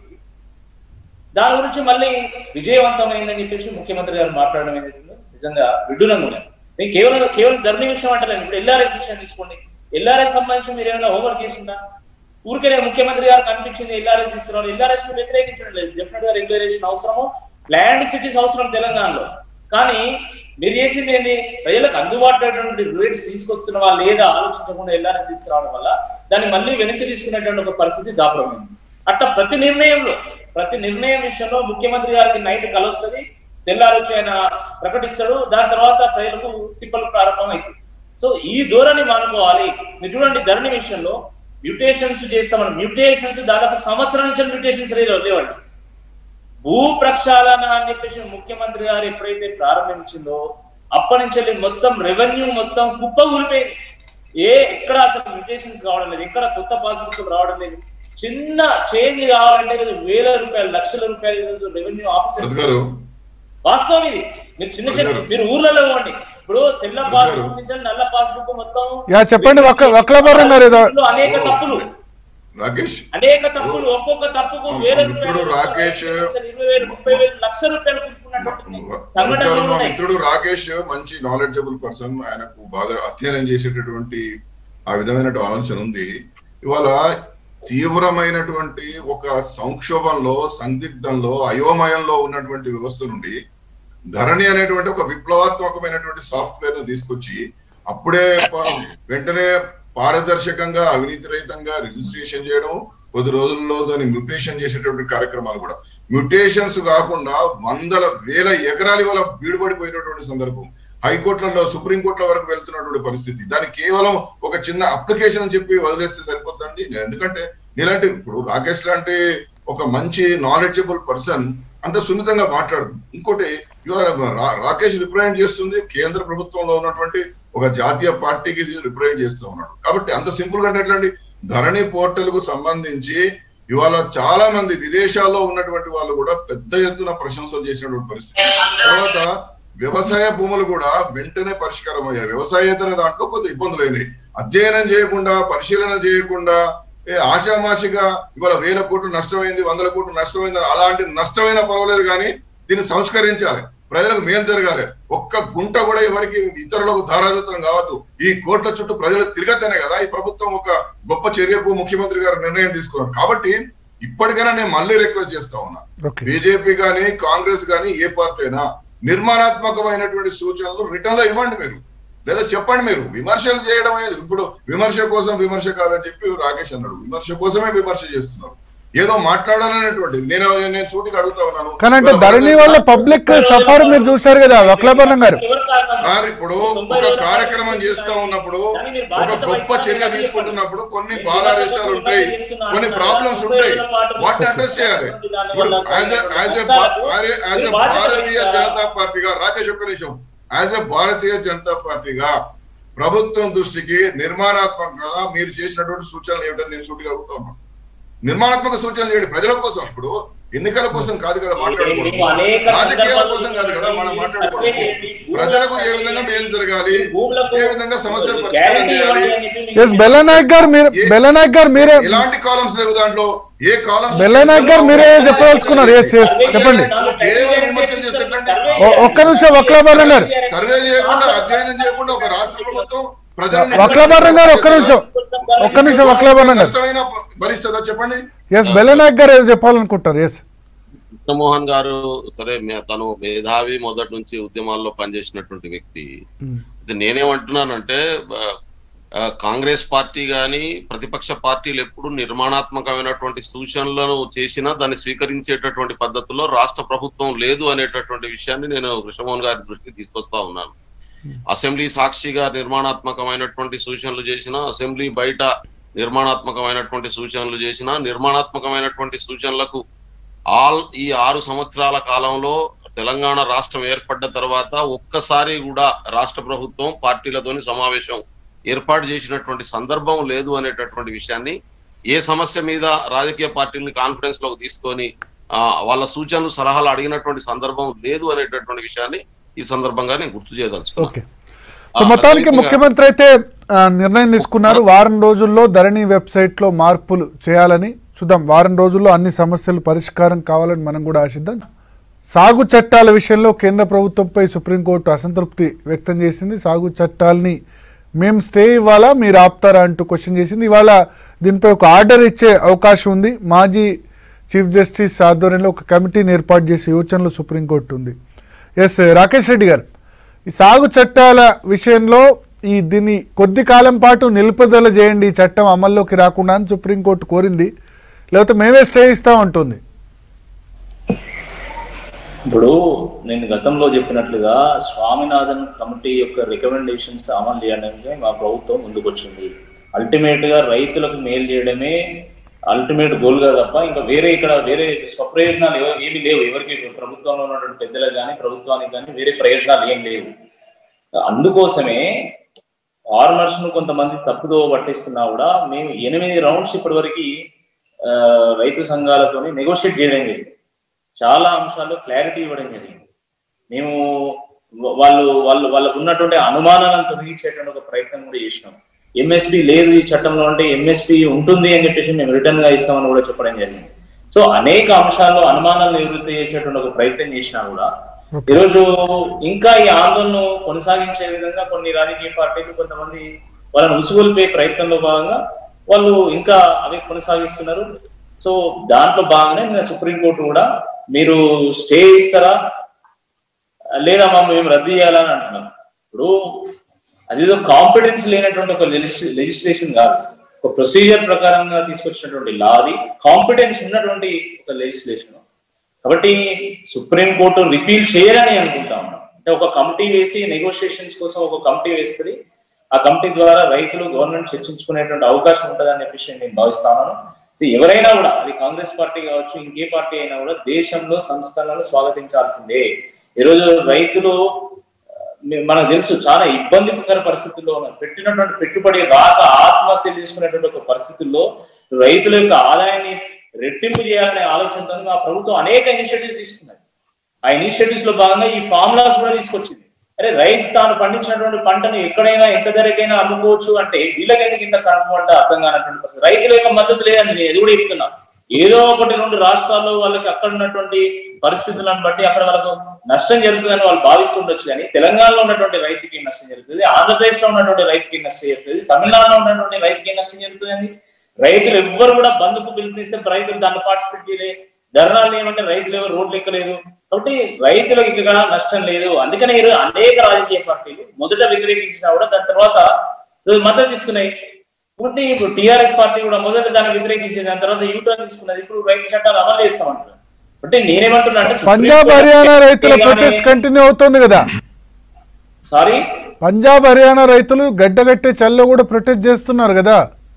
[SPEAKER 4] దాని గురించి మళ్ళీ విజయవంతమైందని చెప్పేసి ముఖ్యమంత్రి గారు మాట్లాడడం ఏంటంటే నిజంగా విడ్డూరంగా ఉన్నాయి నేను కేవలం కేవలం ధరణి విషయం అంటలేదు ఇప్పుడు ఎల్ఆర్ఎస్ విషయం తీసుకోండి ఎల్ఆర్ఎస్ సంబంధించి మీరు ఏమైనా హోంవర్క్ చేసిందా ఊరికే ముఖ్యమంత్రి గారు కనిపించింది ఎల్ఆర్ఎస్ తీసుకురావాలి ఎల్ఆర్ఎస్ ను వ్యతిరేకించడం లేదు డెఫినెట్ గా రెగ్యులేషన్ అవసరము ప్లాండ్ సిటీస్ అవసరం తెలంగాణలో కానీ మీరు చేసింది ఏంటి ప్రజలకు అందుబాటులో రేట్స్ తీసుకొస్తున్నవా లేదా ఆలోచించకుండా ఎల్ఆర్ఎస్ తీసుకురావడం వల్ల దాన్ని మళ్ళీ వెనక్కి తీసుకునేటువంటి ఒక పరిస్థితి దాపడమైంది అట్లా ప్రతి నిర్ణయంలో ప్రతి నిర్ణయం విషయంలో ముఖ్యమంత్రి గారికి నైట్ కలుస్తుంది తెల్లారొచ్చి ఆయన ప్రకటిస్తాడు దాని తర్వాత ప్రజలకు తిప్పలు ప్రారంభం అవుతుంది సో ఈ ధోరణి మానుకోవాలి మీరు చూడండి ధరణి విషయంలో మ్యూటేషన్స్ చేస్తామని మ్యూటేషన్స్ దాదాపు సంవత్సరం నుంచి మ్యూటేషన్స్ లేవండి భూ ప్రక్షాళన అని చెప్పేసి ముఖ్యమంత్రి గారు ఎప్పుడైతే ప్రారంభించిందో అప్పటి నుంచి వెళ్ళి మొత్తం రెవెన్యూ మొత్తం కుప్ప కూలిపోయింది ఏ ఎక్కడ అసలు మ్యూటేషన్స్ కావడం లేదు ఎక్కడ కొత్త పాస్బుక్ రావడం లేదు చిన్న చేంజ్ కావాలంటే ఈరోజు వేల రూపాయలు లక్షల రూపాయలు రెవెన్యూ ఆఫీసర్స్
[SPEAKER 3] గారు
[SPEAKER 4] వాస్తవం ఇది మీరు చిన్న చిన్న
[SPEAKER 3] గారు.
[SPEAKER 4] మీరు ఊర్లలో పోండి ఇప్పుడు తెల్ల
[SPEAKER 3] గారు.
[SPEAKER 4] పాస్బుక్ నుంచి నల్ల పాస్బుక్ మొత్తం
[SPEAKER 1] యా, చెప్పండి. వక్ల- వక్లభరణం గారు ఏదో-
[SPEAKER 4] ఇందులో అనేక తప్పులు
[SPEAKER 3] రాకేష్
[SPEAKER 4] అనేక తప్పులు ఒక్కొక్క తప్పుకు
[SPEAKER 3] మా
[SPEAKER 4] వేల
[SPEAKER 3] మిత్రుడు
[SPEAKER 4] రూపాయలు,
[SPEAKER 3] రాకేష్
[SPEAKER 4] ఇరవై వేలు ముప్పై వేలు లక్ష రూపాయలు పుంజుకున్నటువంటి సంఘటనలు
[SPEAKER 3] నమస్కారం మా
[SPEAKER 4] ఉన్నాయి
[SPEAKER 3] మిత్రుడు రాకేష్ మంచి నాలెడ్జబుల్ పర్సన్ ఆయనకు బాగా అధ్యయనం చేసేటటువంటి ఆ విధమైన ఆలోచన ఉంది ఇవాళ తీవ్రమైనటువంటి ఒక సంక్షోభంలో సందిగ్ధంలో అయోమయంలో ఉన్నటువంటి వ్యవస్థ నుండి ధరణి అనేటువంటి ఒక విప్లవాత్మకమైనటువంటి సాఫ్ట్వేర్ ను తీసుకొచ్చి అప్పుడే ప- వెంటనే పారదర్శకంగా అవినీతి రహితంగా రిజిస్ట్రేషన్ చేయడం కొద్ది రోజుల్లో దాన్ని మ్యూటేషన్ చేసేటువంటి కార్యక్రమాలు కూడా మ్యూటేషన్స్ కాకుండా వందల వేల ఎకరాలు ఇవాళ బీడుబడిపోయినటువంటి సందర్భం హైకోర్టులలో సుప్రీంకోర్టుల వరకు వెళ్తున్నటువంటి పరిస్థితి దాన్ని కేవలం ఒక చిన్న అప్లికేషన్ అని చెప్పి వదిలేస్తే సరిపోతుందండి ఎందుకంటే ఇలాంటి ఇప్పుడు రాకేష్ లాంటి ఒక మంచి నాలెడ్జబుల్ పర్సన్ అంత సున్నితంగా మాట్లాడదు ఇంకోటి ఇవాళ రా- రాకేష్ రిప్రజెంట్ చేస్తుంది కేంద్ర ప్రభుత్వంలో ఉన్నటువంటి ఒక జాతీయ పార్టీకి రిప్రజెంట్ చేస్తూ ఉన్నాడు కాబట్టి అంత సింపుల్ గా అంటే ఎట్లా అండి ధరణి పోర్టల్ కు సంబంధించి ఇవాళ చాలా మంది విదేశాల్లో ఉన్నటువంటి వాళ్ళు కూడా పెద్ద ఎత్తున ప్రశంసలు చేసినటువంటి పరిస్థితి తర్వాత వ్యవసాయ భూములు కూడా వెంటనే పరిష్కారం అయ్యాయి వ్యవసాయేతర దాంట్లో కొద్ది ఇబ్బందులు అయినాయి అధ్యయనం చేయకుండా పరిశీలన చేయకుండా ఏ ఆషామాషిగా ఇవాళ వేల కోట్లు నష్టమైంది వందల కోట్లు నష్టమైంది అని అలాంటి నష్టమైనా పర్వాలేదు కానీ దీన్ని సంస్కరించాలి ప్రజలకు మేలు జరగాలి ఒక్క గుంట కూడా ఎవరికి ఇతరులకు ధారాదత్తం కావద్దు ఈ కోట్ల చుట్టూ ప్రజలు తిరగద్దనే కదా ఈ ప్రభుత్వం ఒక గొప్ప చర్యకు ముఖ్యమంత్రి గారు నిర్ణయం తీసుకున్నారు కాబట్టి ఇప్పటికైనా నేను మళ్ళీ రిక్వెస్ట్ చేస్తా ఉన్నా
[SPEAKER 1] ఓకే
[SPEAKER 3] బీజేపీ గానీ కాంగ్రెస్ గానీ ఏ పార్టీ అయినా నిర్మాణాత్మకమైనటువంటి సూచనలు రిటర్న్ లో ఇవ్వండి మీరు లేదా చెప్పండి మీరు విమర్శలు చేయడం అనేది ఇప్పుడు విమర్శ కోసం విమర్శ కాదని చెప్పి రాకేష్ అన్నాడు విమర్శ కోసమే విమర్శ చేస్తున్నారు ఏదో మాట్లాడాలనేటువంటి నేను నేను సూటిగా అడుగుతా ఉన్నాను
[SPEAKER 1] కానీ అంటే ధరణి వల్ల పబ్లిక్ సఫర్ మీరు చూశారు కదా వక్లభరణం గారు
[SPEAKER 4] ఎవరు కారణం?
[SPEAKER 3] సార్ ఇప్పుడు ఒక కార్యక్రమం చేస్తా ఉన్నప్పుడు ఒక గొప్ప చర్య తీసుకుంటున్నప్పుడు కొన్ని బాధారిష్టాలు ఉంటాయి కొన్ని ప్రాబ్లమ్స్ ఉంటాయి వాటిని అడ్రస్ చేయాలి ఇప్పుడు as as as Bharatiya Janata పార్టీగా రాకేష్ ఒక్క నిమిషం యాజ్ ఎ భారతీయ జనతా పార్టీగా ప్రభుత్వం దృష్టికి నిర్మాణాత్మకంగా మీరు చేసినటువంటి సూచనలు ఏమిటని నేను సూటిగా అడుగుతా ఉన్నాను నిర్మాణాత్మక సూచనలు ఏంటి ప్రజల కోసం ఇప్పుడు ఎన్నికల కోసం కాదు కదా మాట్లాడుకోవడం
[SPEAKER 4] మేము అనేక
[SPEAKER 3] రాజకీయాల
[SPEAKER 4] సందర్భాల్లో
[SPEAKER 3] కోసం కాదు కదా మనం
[SPEAKER 4] సర్వే
[SPEAKER 3] మాట్లాడుకోవడం
[SPEAKER 4] చేయండి.
[SPEAKER 3] ప్రజలకు ఏ విధంగా మేలు జరగాలి
[SPEAKER 4] భూములకు
[SPEAKER 3] ఏ విధంగా సమస్యలు పరిష్కారం
[SPEAKER 4] గ్యారంటీ
[SPEAKER 3] చేయాలి
[SPEAKER 4] ఇవ్వండి అని చెప్పి
[SPEAKER 1] ఎస్ బెల్లనాయక్ గారు మీరు
[SPEAKER 3] ఏ-
[SPEAKER 1] బెల్లనాయక్ గారు మీరే
[SPEAKER 3] ఎలాంటి కాలమ్స్ లేవు దాంట్లో ఏ కాలమ్స్
[SPEAKER 1] బెల్లనాయక్ గారు మీరే చెప్పదలుచుకున్నారు ఎస్ ఎస్ చెప్పండి
[SPEAKER 3] కేవలం విమర్శలు చేసేటండి.
[SPEAKER 1] ఓ- ఒక్క నిమిషం వక్లాభరణం గారు
[SPEAKER 3] సర్వే చేయకుండా అధ్యయనం చేయకుండా ఒక రాష్ట్ర ప్రభుత్వం ప్రజల్ని
[SPEAKER 1] వక్లాభరణం గారు ఒక్క నిమిషం ఒక్క నిమిషం వక్లాభరణం గారు
[SPEAKER 3] కష్టమైన భరిస్తుందా చెప్పండి
[SPEAKER 1] ఎస్ బెల్లనాయక్ గారు ఏదో చెప్పాలనుకుంటారు ఎస్
[SPEAKER 2] కృష్ణమోహన్ గారు సరే మే- తను మేధావి మొదటి నుంచి ఉద్యమాల్లో పనిచేసినటువంటి వ్యక్తి ఇది నేనేమంటున్నానంటే ఆ, ఆ, కాంగ్రెస్ పార్టీ గాని ప్రతిపక్ష పార్టీలు ఎప్పుడు నిర్మాణాత్మకమైనటువంటి సూచనలను చేసినా దాన్ని స్వీకరించేటటువంటి పద్ధతిలో రాష్ట్ర ప్రభుత్వం లేదు అనేటటువంటి విషయాన్ని నేను కృష్ణమోహన్ గారి దృష్టికి తీసుకొస్తా ఉన్నాను అసెంబ్లీ సాక్షిగా నిర్మాణాత్మకమైనటువంటి సూచనలు చేసిన అసెంబ్లీ బయట నిర్మాణాత్మకమైనటువంటి సూచనలు చేసిన నిర్మాణాత్మకమైనటువంటి సూచనలకు ఆల్ ఈ ఆరు సంవత్సరాల కాలంలో తెలంగాణ రాష్ట్రం ఏర్పడ్డ తర్వాత ఒక్కసారి కూడా రాష్ట్ర ప్రభుత్వం పార్టీలతోని సమావేశం ఏర్పాటు చేసినటువంటి సందర్భం లేదు అనేటటువంటి విషయాన్ని ఏ సమస్య మీద రాజకీయ పార్టీలని కాన్ఫరెన్స్ లోకి తీసుకొని ఆ, వాళ్ళ సూచనలు సలహాలు అడిగినటువంటి సందర్భం లేదు అనేటటువంటి విషయాన్ని ఈ సందర్భంగా నేను గుర్తు చేయదలుచుకున్నాను
[SPEAKER 1] ఓకే సో మొత్తానికి ముఖ్యమంత్రి అయితే ఆ, నిర్ణయం తీసుకున్నారు వారం రోజుల్లో ధరణి వెబ్సైట్ లో మార్పులు చేయాలని చూద్దాం వారం రోజుల్లో అన్ని సమస్యలు పరిష్కారం కావాలని మనం కూడా ఆశిద్దాం సాగు చట్టాల విషయంలో కేంద్ర ప్రభుత్వంపై సుప్రీంకోర్టు అసంతృప్తి వ్యక్తం చేసింది సాగు చట్టాలని మేము స్టే ఇవ్వాలా మీరు ఆపుతారా అంటూ క్వశ్చన్ చేసింది ఇవాళ దీనిపై ఒక ఆర్డర్ ఇచ్చే అవకాశం ఉంది మాజీ చీఫ్ జస్టిస్ ఆధ్వర్యంలో ఒక కమిటీని ఏర్పాటు చేసే యోచనలో సుప్రీంకోర్టు ఉంది ఎస్ రాకేష్ రెడ్డి గారు ఈ సాగు చట్టాల విషయంలో ఈ దీన్ని కొద్ది కాలం పాటు నిలుపుదల చేయండి ఈ చట్టం అమల్లోకి రాకుండా అని సుప్రీంకోర్టు కోరింది లేకపోతే మేమే స్టే ఇస్తామంటుంది
[SPEAKER 4] ఇప్పుడు నేను గతంలో చెప్పినట్లుగా స్వామినాథన్ కమిటీ యొక్క రికమెండేషన్స్ అమలు చేయడానికి మా ప్రభుత్వం ముందుకొచ్చింది అల్టిమేట్ గా రైతులకు మేలు చేయడమే అల్టిమేట్ గోల్ గా తప్ప ఇంకా వేరే ఇక్కడ వేరే స్వప్రయోజనాలు ఏవో- ఏమీ లేవు ఎవరికి ప్రభుత్వంలో ఉన్నటువంటి పెద్దలకు కానీ ప్రభుత్వానికి కానీ వేరే ప్రయోజనాలు ఏం లేవు అందుకోసమే ఫార్మర్స్ ను కొంతమంది తప్పుదో పట్టిస్తున్నా కూడా మేము ఎనిమిది రౌండ్స్ ఇప్పటి వరకు రైతు సంఘాలతోని నెగోషియేట్ చేయడం జరిగింది చాలా అంశాల్లో క్లారిటీ ఇవ్వడం జరిగింది మేము వా- వాళ్ళు వాళ్ళు వాళ్ళకు ఉన్నటువంటి అనుమానాలను తొలగించేటువంటి ఒక ప్రయత్నం కూడా చేసినాం ఎంఎస్పి లేదు ఈ చట్టంలో అంటే ఎంఎస్పి ఉంటుంది అని చెప్పేసి మేము రిటర్న్ గా ఇస్తామని కూడా చెప్పడం జరిగింది సో అనేక అంశాల్లో అనుమానాలను నివృత్తి చేసేటువంటి ఒక ప్రయత్నం చేసినా కూడా
[SPEAKER 1] Okay.
[SPEAKER 4] ఈరోజు ఇంకా ఈ ఆందోళనను కొనసాగించే విధంగా కొన్ని రాజకీయ పార్టీలు కొంతమంది వాళ్ళని ఉసుగొల్పే ప్రయత్నంలో భాగంగా వాళ్ళు ఇంకా అవి కొనసాగిస్తున్నారు సో దాంట్లో భాగంగానే నిన్న సుప్రీంకోర్టు కూడా మీరు స్టే ఇస్తారా లేదా మా మేము రద్దు చేయాలని అంటున్నాం ఇప్పుడు అదేదో కాంపిటెన్స్ లేనటువంటి ఒక లెజిస్లేషన్ కాదు ఒక ప్రొసీజర్ ప్రకారంగా తీసుకొచ్చినటువంటి లా అది కాంపిటెన్స్ ఉన్నటువంటి ఒక లెజిస్లేషన్ కాబట్టి సుప్రీం కోర్టు రిపీల్ చేయరని అనుకుంటా ఉన్నాం అంటే ఒక కమిటీ వేసి నెగోషియేషన్స్ కోసం ఒక కమిటీ వేస్తుంది ఆ కమిటీ ద్వారా రైతులు గవర్నమెంట్ చర్చించుకునేటువంటి అవకాశం ఉంటుందని చెప్పేసి నేను భావిస్తాను సో ఎవరైనా కూడా అది కాంగ్రెస్ పార్టీ కావచ్చు ఇంకే పార్టీ అయినా కూడా దేశంలో సంస్కరణలను స్వాగతించాల్సిందే ఈరోజు రైతులు ఆ, మీ- మనకు తెలుసు చాలా ఇబ్బందికర పరిస్థితుల్లో ఉన్నారు పెట్టినటువంటి పెట్టుబడి రాక ఆత్మహత్య తీసుకునేటువంటి ఒక పరిస్థితుల్లో రైతుల యొక్క ఆదాయాన్ని రెట్టింపు చేయాలనే ఆలోచనతో ఆ ప్రభుత్వం అనేక ఇనిషియేటివ్స్ తీసుకున్నది ఆ ఇనిషియేటివ్స్ లో భాగంగా ఈ ఫార్ములాస్ కూడా తీసుకొచ్చింది అరే రైతు తాను పండించినటువంటి పంటను ఎక్కడైనా ఎంత ధరకైనా అమ్ముకోవచ్చు అంటే వీళ్ళకెందుకు ఇంత కనుక అంటే అర్థం కానటువంటి పరిస్థితి రైతుల యొక్క మద్దతు లేదని నేను ఇది కూడా చెప్తున్నా ఏదో ఒకటి రెండు రాష్ట్రాల్లో వాళ్ళకి అక్కడ ఉన్నటువంటి పరిస్థితులను బట్టి అక్కడ వాళ్ళకు నష్టం జరుగుతుందని వాళ్ళు భావిస్తుండొచ్చు కానీ తెలంగాణలో ఉన్నటువంటి రైతుకి నష్టం జరుగుతుంది ఆంధ్రప్రదేశ్ లో ఉన్నటువంటి రైతుకి నష్టం జరుగుతుంది తమిళనాడులో ఉన్నటువంటి రైతుకి నష్టం జరుగుతుంది రైతులు ఎవ్వరు కూడా బంధుకు పిలుపునిస్తే రైతులు దాన్ని పార్టిసిపేట్ చేయలేదు ధర్నాలు ఏమంటే రైతులు ఎవరు రోడ్లు ఎక్కలేదు కాబట్టి రైతులకు ఇక్కడ నష్టం లేదు అందుకనే ఈరోజు అనేక రాజకీయ పార్టీలు మొదట వ్యతిరేకించినా కూడా దాని తర్వాత ఈరోజు మద్దతు ఇస్తున్నాయి కాబట్టి ఇప్పుడు టిఆర్ఎస్ పార్టీ కూడా మొదట దాన్ని వ్యతిరేకించింది దాని తర్వాత యూటర్న్ తీసుకున్నది ఇప్పుడు రైతు చట్టాలు అమలు చేస్తామంటారు అంటే నేనేమంటున్నా అంటే
[SPEAKER 1] పంజాబ్ హర్యానా రైతుల ప్రొటెస్ట్ కంటిన్యూ అవుతుంది కదా
[SPEAKER 4] సారీ
[SPEAKER 1] పంజాబ్ హర్యానా రైతులు గడ్డగట్టే చల్లో కూడా ప్రొటెస్ట్ చేస్తున్నారు కదా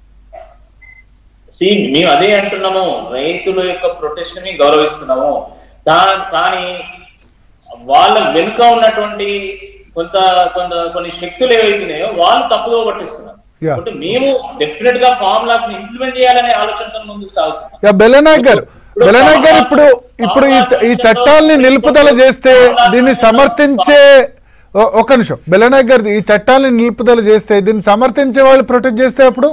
[SPEAKER 4] సి మేము అదే అంటున్నాము రైతుల యొక్క ప్రొటెస్ట్ ని గౌరవిస్తున్నాము దా కానీ వాళ్ళ వెనుక ఉన్నటువంటి కొంత కొంత కొన్ని శక్తులు ఏవైతున్నాయో వాళ్ళు తప్పుగా పట్టిస్తున్నారు
[SPEAKER 1] Yeah.
[SPEAKER 4] కాబట్టి మేము డెఫినెట్ గా ఫార్ములాస్ ని ఇంప్లిమెంట్ చేయాలనే ఆలోచనతో ముందుకు సాగుతున్నాం
[SPEAKER 1] యా బెలనాయక్ గారు బెలనాయక్ గారు ఇప్పుడు ఇప్పుడు ఈ చ- ఈ చట్టాల్ని నిలుపుదల చేస్తే దీన్ని సమర్థించే ఓ- ఒక్క నిమిషం బెలనాయక్ గారు ఈ చట్టాల్ని నిలుపుదల చేస్తే దీన్ని సమర్థించే వాళ్ళు ప్రొటెక్ట్ చేస్తే అప్పుడు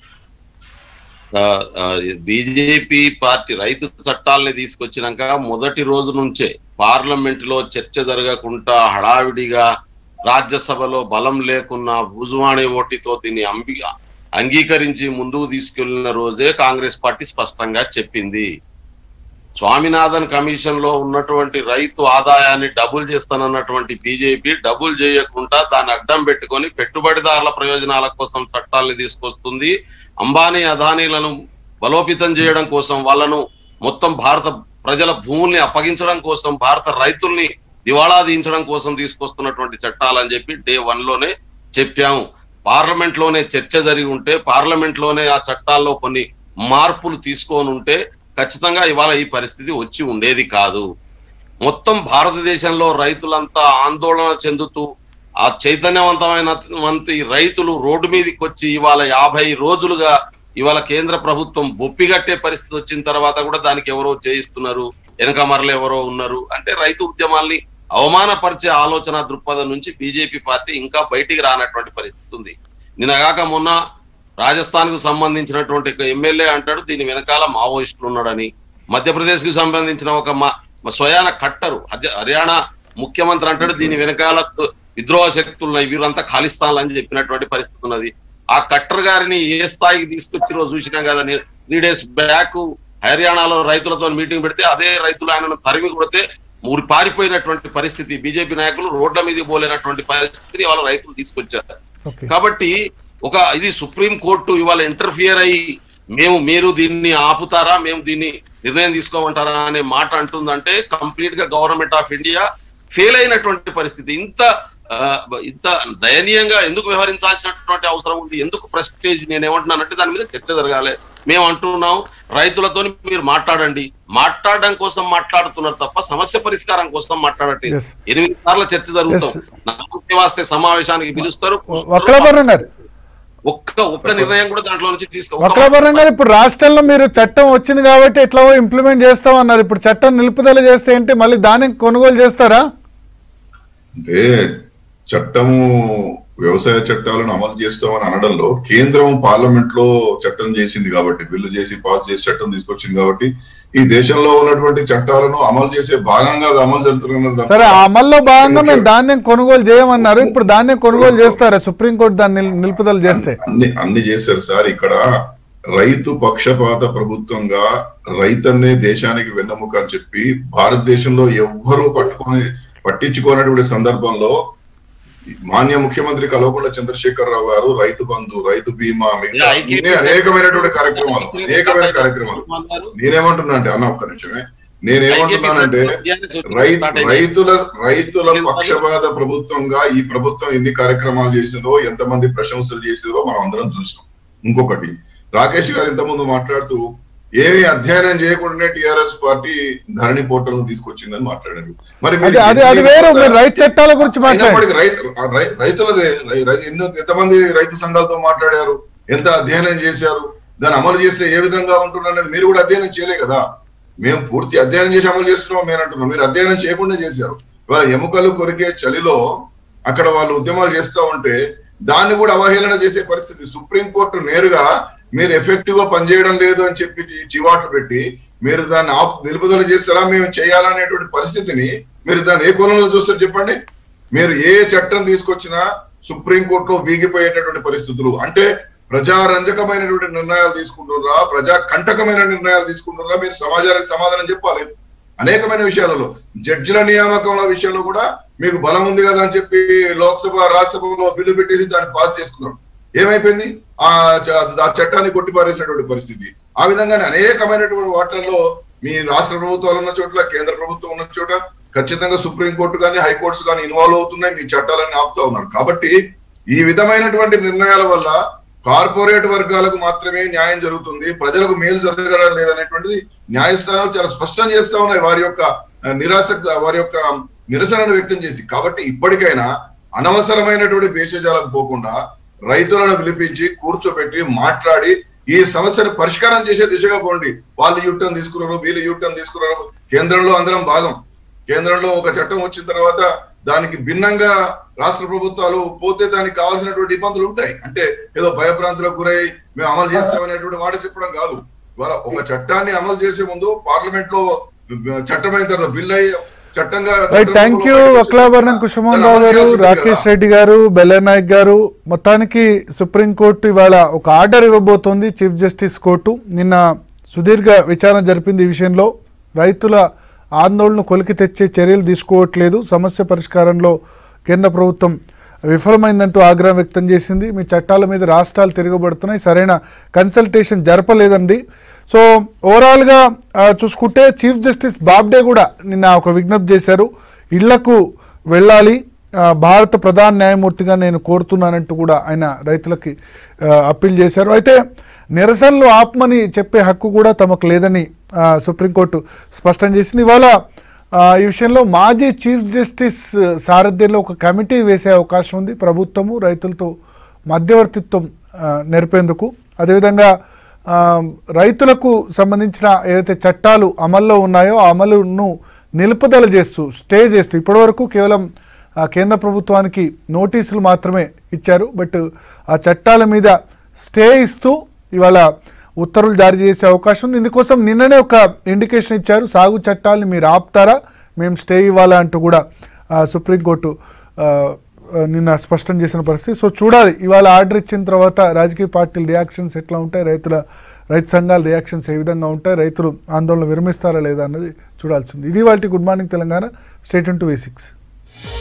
[SPEAKER 2] బీజేపీ పార్టీ రైతు చట్టాలని తీసుకొచ్చినాక మొదటి రోజు నుంచే పార్లమెంట్ లో చర్చ జరగకుండా హడావిడిగా రాజ్యసభలో బలం లేకున్నా భుజువాణి ఓటితో దీన్ని అంబి అంగీకరించి ముందుకు తీసుకెళ్లిన రోజే కాంగ్రెస్ పార్టీ స్పష్టంగా చెప్పింది స్వామినాథన్ కమిషన్ లో ఉన్నటువంటి రైతు ఆదాయాన్ని డబుల్ చేస్తానన్నటువంటి బీజేపీ డబుల్ చేయకుండా దాన్ని అడ్డం పెట్టుకొని పెట్టుబడిదారుల ప్రయోజనాల కోసం చట్టాలని తీసుకొస్తుంది అంబానీ అదానీలను బలోపేతం చేయడం కోసం వాళ్ళను మొత్తం భారత ప్రజల భూముల్ని అప్పగించడం కోసం భారత రైతుల్ని దివాళా దించడం కోసం తీసుకొస్తున్నటువంటి చట్టాలని చెప్పి డే వన్ లోనే చెప్పాము పార్లమెంట్ లోనే చర్చ జరిగి ఉంటే పార్లమెంట్ లోనే ఆ చట్టాల్లో కొన్ని మార్పులు తీసుకొని ఉంటే ఖచ్చితంగా ఇవాళ ఈ పరిస్థితి వచ్చి ఉండేది కాదు మొత్తం భారతదేశంలో రైతులంతా ఆందోళన చెందుతూ ఆ చైతన్యవంతమైన వంటి రైతులు రోడ్డు మీదకి వచ్చి ఇవాళ యాభై రోజులుగా ఇవాళ కేంద్ర ప్రభుత్వం బొప్పిగట్టే పరిస్థితి వచ్చిన తర్వాత కూడా దానికి ఎవరో చేయిస్తున్నారు వెనక మరలు ఎవరో ఉన్నారు అంటే రైతు ఉద్యమాల్ని అవమానపరిచే ఆలోచన దృక్పథం నుంచి బీజేపీ పార్టీ ఇంకా బయటికి రానటువంటి పరిస్థితి ఉంది నిన్నగాక మొన్న రాజస్థాన్ కు సంబంధించినటువంటి ఒక ఎమ్మెల్యే అంటాడు దీని వెనకాల మావోయిస్టులు ఉన్నాడని మధ్యప్రదేశ్ కు సంబంధించిన ఒక మా మా స్వయాన కట్టరు హజ- హర్యానా ముఖ్యమంత్రి అంటాడు దీని వెనకాల త- విద్రోహ శక్తులు ఉన్నాయి వీరంతా ఖాళిస్తాన్లు అని చెప్పినటువంటి పరిస్థితి ఉన్నది ఆ కట్టర్ గారిని ఏ స్థాయికి తీసుకొచ్చిరో చూసినాం కదా త్రీ డేస్ బ్యాక్ హర్యానాలో రైతులతో మీటింగ్ పెడితే అదే రైతులు ఆయనను తరిమి కొడితే ఊరి పారిపోయినటువంటి పరిస్థితి బీజేపీ నాయకులు రోడ్ల మీద పోలేనటువంటి పరిస్థితిని వాళ్ళ రైతులు తీసుకొచ్చారు
[SPEAKER 1] ఓకే
[SPEAKER 2] కాబట్టి ఒక ఇది సుప్రీం కోర్టు ఇవాళ ఇంటర్ఫియర్ అయ్యి మేము మీరు దీన్ని ఆపుతారా మేము దీన్ని నిర్ణయం తీసుకోమంటారా అనే మాట అంటుందంటే కంప్లీట్ గా గవర్నమెంట్ ఆఫ్ ఇండియా ఫెయిల్ అయినటువంటి పరిస్థితి ఇంత ఆ, ఇంత దయనీయంగా ఎందుకు వ్యవహరించాల్సినటువంటి అవసరం ఉంది ఎందుకు ప్రెస్టేజ్ నేను ఏమంటున్నానంటే దాని మీద చర్చ జరగాలి మేము అంటున్నాం రైతులతో మీరు మాట్లాడండి మాట్లాడడం కోసం మాట్లాడుతున్నారు తప్ప సమస్య పరిష్కారం కోసం మాట్లాడట్లేదు
[SPEAKER 1] Yes.
[SPEAKER 2] ఎనిమిది సార్లు చర్చ జరుగుతాం
[SPEAKER 1] Yes.
[SPEAKER 2] నామకే వాస్తే సమావేశానికి పిలుస్తారు
[SPEAKER 1] వక్లభరణం గారు
[SPEAKER 2] ఒక్క ఒక్క నిర్ణయం కూడా దాంట్లో నుంచి తీసుకో ఒక్క
[SPEAKER 1] వక్లభరణం గారు ఇప్పుడు రాష్ట్రంలో మీరు చట్టం వచ్చింది కాబట్టి ఎట్లా ఇంప్లిమెంట్ చేస్తామన్నారు ఇప్పుడు చట్టం నిలుపుదల చేస్తే ఏంటి మళ్ళీ దాన్ని కొనుగోలు చేస్తారా
[SPEAKER 3] అంటే చట్టము వ్యవసాయ చట్టాలను అమలు చేస్తామని అనడంలో కేంద్రం పార్లమెంట్ లో చట్టం చేసింది కాబట్టి బిల్లు చేసి పాస్ చేసి చట్టం తీసుకొచ్చింది కాబట్టి ఈ దేశంలో ఉన్నటువంటి చట్టాలను అమలు చేసే భాగంగా అది అమలు జరుగుతున్నది తప్ప
[SPEAKER 1] సరే ఆ అమల్లో భాగంగా మేము ధాన్యం కొనుగోలు చేయమన్నారు ఇప్పుడు ధాన్యం కొనుగోలు చేస్తారా సుప్రీంకోర్టు దాన్ని నిల్- నిలుపుదల చేస్తే
[SPEAKER 3] అన్ని అన్ని చేశారు సార్ ఇక్కడ రైతు పక్షపాత ప్రభుత్వంగా రైతన్నే దేశానికి వెన్నెముక అని చెప్పి భారతదేశంలో ఎవ్వరూ పట్టుకొని పట్టించుకోనటువంటి సందర్భంలో మాన్య ముఖ్యమంత్రి కల్వకుంట్ల చంద్రశేఖర్ రావు గారు రైతు బంధు రైతు బీమా మిగతా
[SPEAKER 2] ఐక్యత
[SPEAKER 3] ఇన్ని అనేకమైనటువంటి కార్యక్రమాలు అనేకమైన కార్యక్రమాలు నేనేమంటున్నా అంటే అన్న ఒక్క నిమిషమే నేనేమంటున్నానంటే రై- రైతుల రైతుల పక్షపాత ప్రభుత్వంగా ఈ ప్రభుత్వం ఎన్ని కార్యక్రమాలు చేసిందో ఎంతమంది ప్రశంసలు చేసిందో మనం అందరం చూసినాం ఇంకొకటి రాకేష్ గారు ఇంతకుముందు మాట్లాడుతూ ఏమీ అధ్యయనం చేయకుండానే టిఆర్ఎస్ పార్టీ ధరణి పోర్టల్ తీసుకొచ్చిందని మాట్లాడారు మరి మీరు
[SPEAKER 1] అది అది అది వేరు మీరు రైతు చట్టాల గురించి మాట్లాడండి
[SPEAKER 3] అయినప్పటికీ రైతు రై- రైతులదే రై- రై- ఎన్నో ఎంతమంది రైతు సంఘాలతో మాట్లాడారు ఎంత అధ్యయనం చేశారు దాన్ని అమలు చేస్తే ఏ విధంగా ఉంటుందనేది మీరు కూడా అధ్యయనం చేయలే కదా మేము పూర్తి అధ్యయనం చేసి అమలు చేస్తున్నాం మేము అంటున్నాం మీరు అధ్యయనం చేయకుండా చేశారు ఇవాళ ఎముకలు కొరికే చలిలో అక్కడ వాళ్ళు ఉద్యమాలు చేస్తూ ఉంటే దాన్ని కూడా అవహేళన చేసే పరిస్థితి సుప్రీంకోర్టు నేరుగా మీరు ఎఫెక్టివ్ గా పనిచేయడం లేదు అని చెప్పి చి- చివాట్లు పెట్టి మీరు దాన్ని ఆప్ నిలుపుదల చేస్తారా మేము చేయాలనేటువంటి పరిస్థితిని మీరు దాన్ని ఏ కోణంలో చూస్తారు చెప్పండి మీరు ఏ చట్టం తీసుకొచ్చినా సుప్రీంకోర్టులో వీగిపోయేటటువంటి పరిస్థితులు అంటే ప్రజారంజకమైనటువంటి నిర్ణయాలు తీసుకుంటున్నారా ప్రజా కంటకమైన నిర్ణయాలు తీసుకుంటున్నారా మీరు సమాజానికి సమాధానం చెప్పాలి అనేకమైన విషయాలలో జడ్జిల నియామకంల విషయంలో కూడా మీకు బలం ఉంది కదా అని చెప్పి లోక్సభ రాజ్యసభలో బిల్లు పెట్టేసి దాన్ని పాస్ చేసుకున్నారు ఏమైపోయింది ఆ చ- ఆ చట్టాన్ని కొట్టిపారేసినటువంటి పరిస్థితి ఆ విధంగానే అనేకమైనటువంటి వాటిల్లో మీ రాష్ట్ర ప్రభుత్వాలు ఉన్న చోట్ల కేంద్ర ప్రభుత్వం ఉన్న చోట ఖచ్చితంగా సుప్రీంకోర్టు కానీ హైకోర్ట్స్ కానీ ఇన్వాల్వ్ అవుతున్నాయి మీ చట్టాలన్నీ ఆపుతా ఉన్నారు కాబట్టి ఈ విధమైనటువంటి నిర్ణయాల వల్ల కార్పొరేట్ వర్గాలకు మాత్రమే న్యాయం జరుగుతుంది ప్రజలకు మేలు జరగడం లేదనేటువంటిది న్యాయస్థానాలు చాలా స్పష్టం చేస్తా ఉన్నాయి వారి యొక్క ఆ, నిరాసక్త వారి యొక్క నిరసనను వ్యక్తం చేసి కాబట్టి ఇప్పటికైనా అనవసరమైనటువంటి భేషజాలకు పోకుండా రైతులను పిలిపించి కూర్చోబెట్టి మాట్లాడి ఈ సమస్యను పరిష్కారం చేసే దిశగా పోండి వాళ్ళు యూటర్న్ తీసుకున్నారు వీళ్ళు యూటర్న్ తీసుకున్నారు కేంద్రంలో అందరం భాగం కేంద్రంలో ఒక చట్టం వచ్చిన తర్వాత దానికి భిన్నంగా రాష్ట్ర ప్రభుత్వాలు పోతే దానికి కావాల్సినటువంటి ఇబ్బందులు ఉంటాయి అంటే ఏదో భయభ్రాంతులకు గురై మేము అమలు చేస్తామనేటువంటి మాట చెప్పడం కాదు ఇవాళ ఒక చట్టాన్ని అమలు చేసే ముందు పార్లమెంట్ లో చట్టం అయిన తర్వాత బిల్ అయ్యి చట్టంగా
[SPEAKER 1] right thank you Vakulabharanam Kusumohan Rao garu Rakesh Reddy గారు బెల్లనాయక్ గారు మొత్తానికి సుప్రీంకోర్టు ఇవాళ ఒక ఆర్డర్ ఇవ్వబోతోంది చీఫ్ జస్టిస్ కోర్టు నిన్న సుదీర్ఘ విచారణ జరిపింది ఈ విషయంలో రైతుల ఆందోళన కొలికి తెచ్చే చర్యలు తీసుకోవట్లేదు సమస్య పరిష్కారంలో కేంద్ర ప్రభుత్వం విఫలమైందంటూ ఆగ్రహం వ్యక్తం చేసింది మీ చట్టాల మీద రాష్ట్రాలు తిరగబడుతున్నాయి సరైన కన్సల్టేషన్ జరపలేదండి సో ఓవరాల్గా ఆ, చూసుకుంటే చీఫ్ జస్టిస్ బాబ్డే కూడా నిన్న ఒక విజ్ఞప్తి చేశారు ఇళ్లకు వెళ్ళాలి ఆ, భారత ప్రధాన న్యాయమూర్తిగా నేను కోరుతున్నానంటూ కూడా ఆయన రైతులకి ఆ, అప్పీల్ చేశారు అయితే నిరసనలు ఆపమని చెప్పే హక్కు కూడా తమకు లేదని ఆ, సుప్రీంకోర్టు స్పష్టం చేసింది ఇవాళ ఆ, ఈ విషయంలో మాజీ చీఫ్ జస్టిస్ సారథ్యంలో ఒక కమిటీ వేసే అవకాశం ఉంది ప్రభుత్వము రైతులతో మధ్యవర్తిత్వం ఆ, నెరిపేందుకు అదేవిధంగా ఆ, రైతులకు సంబంధించిన ఏదైతే చట్టాలు అమల్లో ఉన్నాయో ఆ అమలును నిలుపుదల చేస్తూ స్టే చేస్తూ ఇప్పటివరకు కేవలం ఆ, కేంద్ర ప్రభుత్వానికి నోటీసులు మాత్రమే ఇచ్చారు బట్ ఆ చట్టాల మీద స్టే ఇస్తూ ఇవాళ ఉత్తర్వులు జారీ చేసే అవకాశం ఉంది ఇందుకోసం నిన్ననే ఒక ఇండికేషన్ ఇచ్చారు సాగు చట్టాలని మీరు ఆపుతారా మేము స్టే ఇవ్వాలా అంటూ కూడా ఆ, సుప్రీంకోర్టు ఆ, ఆ, నిన్న స్పష్టం చేసిన పరిస్థితి సో చూడాలి ఇవాళ ఆర్డర్ ఇచ్చిన తర్వాత రాజకీయ పార్టీల రియాక్షన్స్ ఎట్లా ఉంటాయి రైతుల రైతు సంఘాల రియాక్షన్స్ ఏ విధంగా ఉంటాయి రైతులు ఆందోళన విరమిస్తారా లేదా అన్నది చూడాల్సింది ఇది వాళ్ళ good morning Telangana state to V six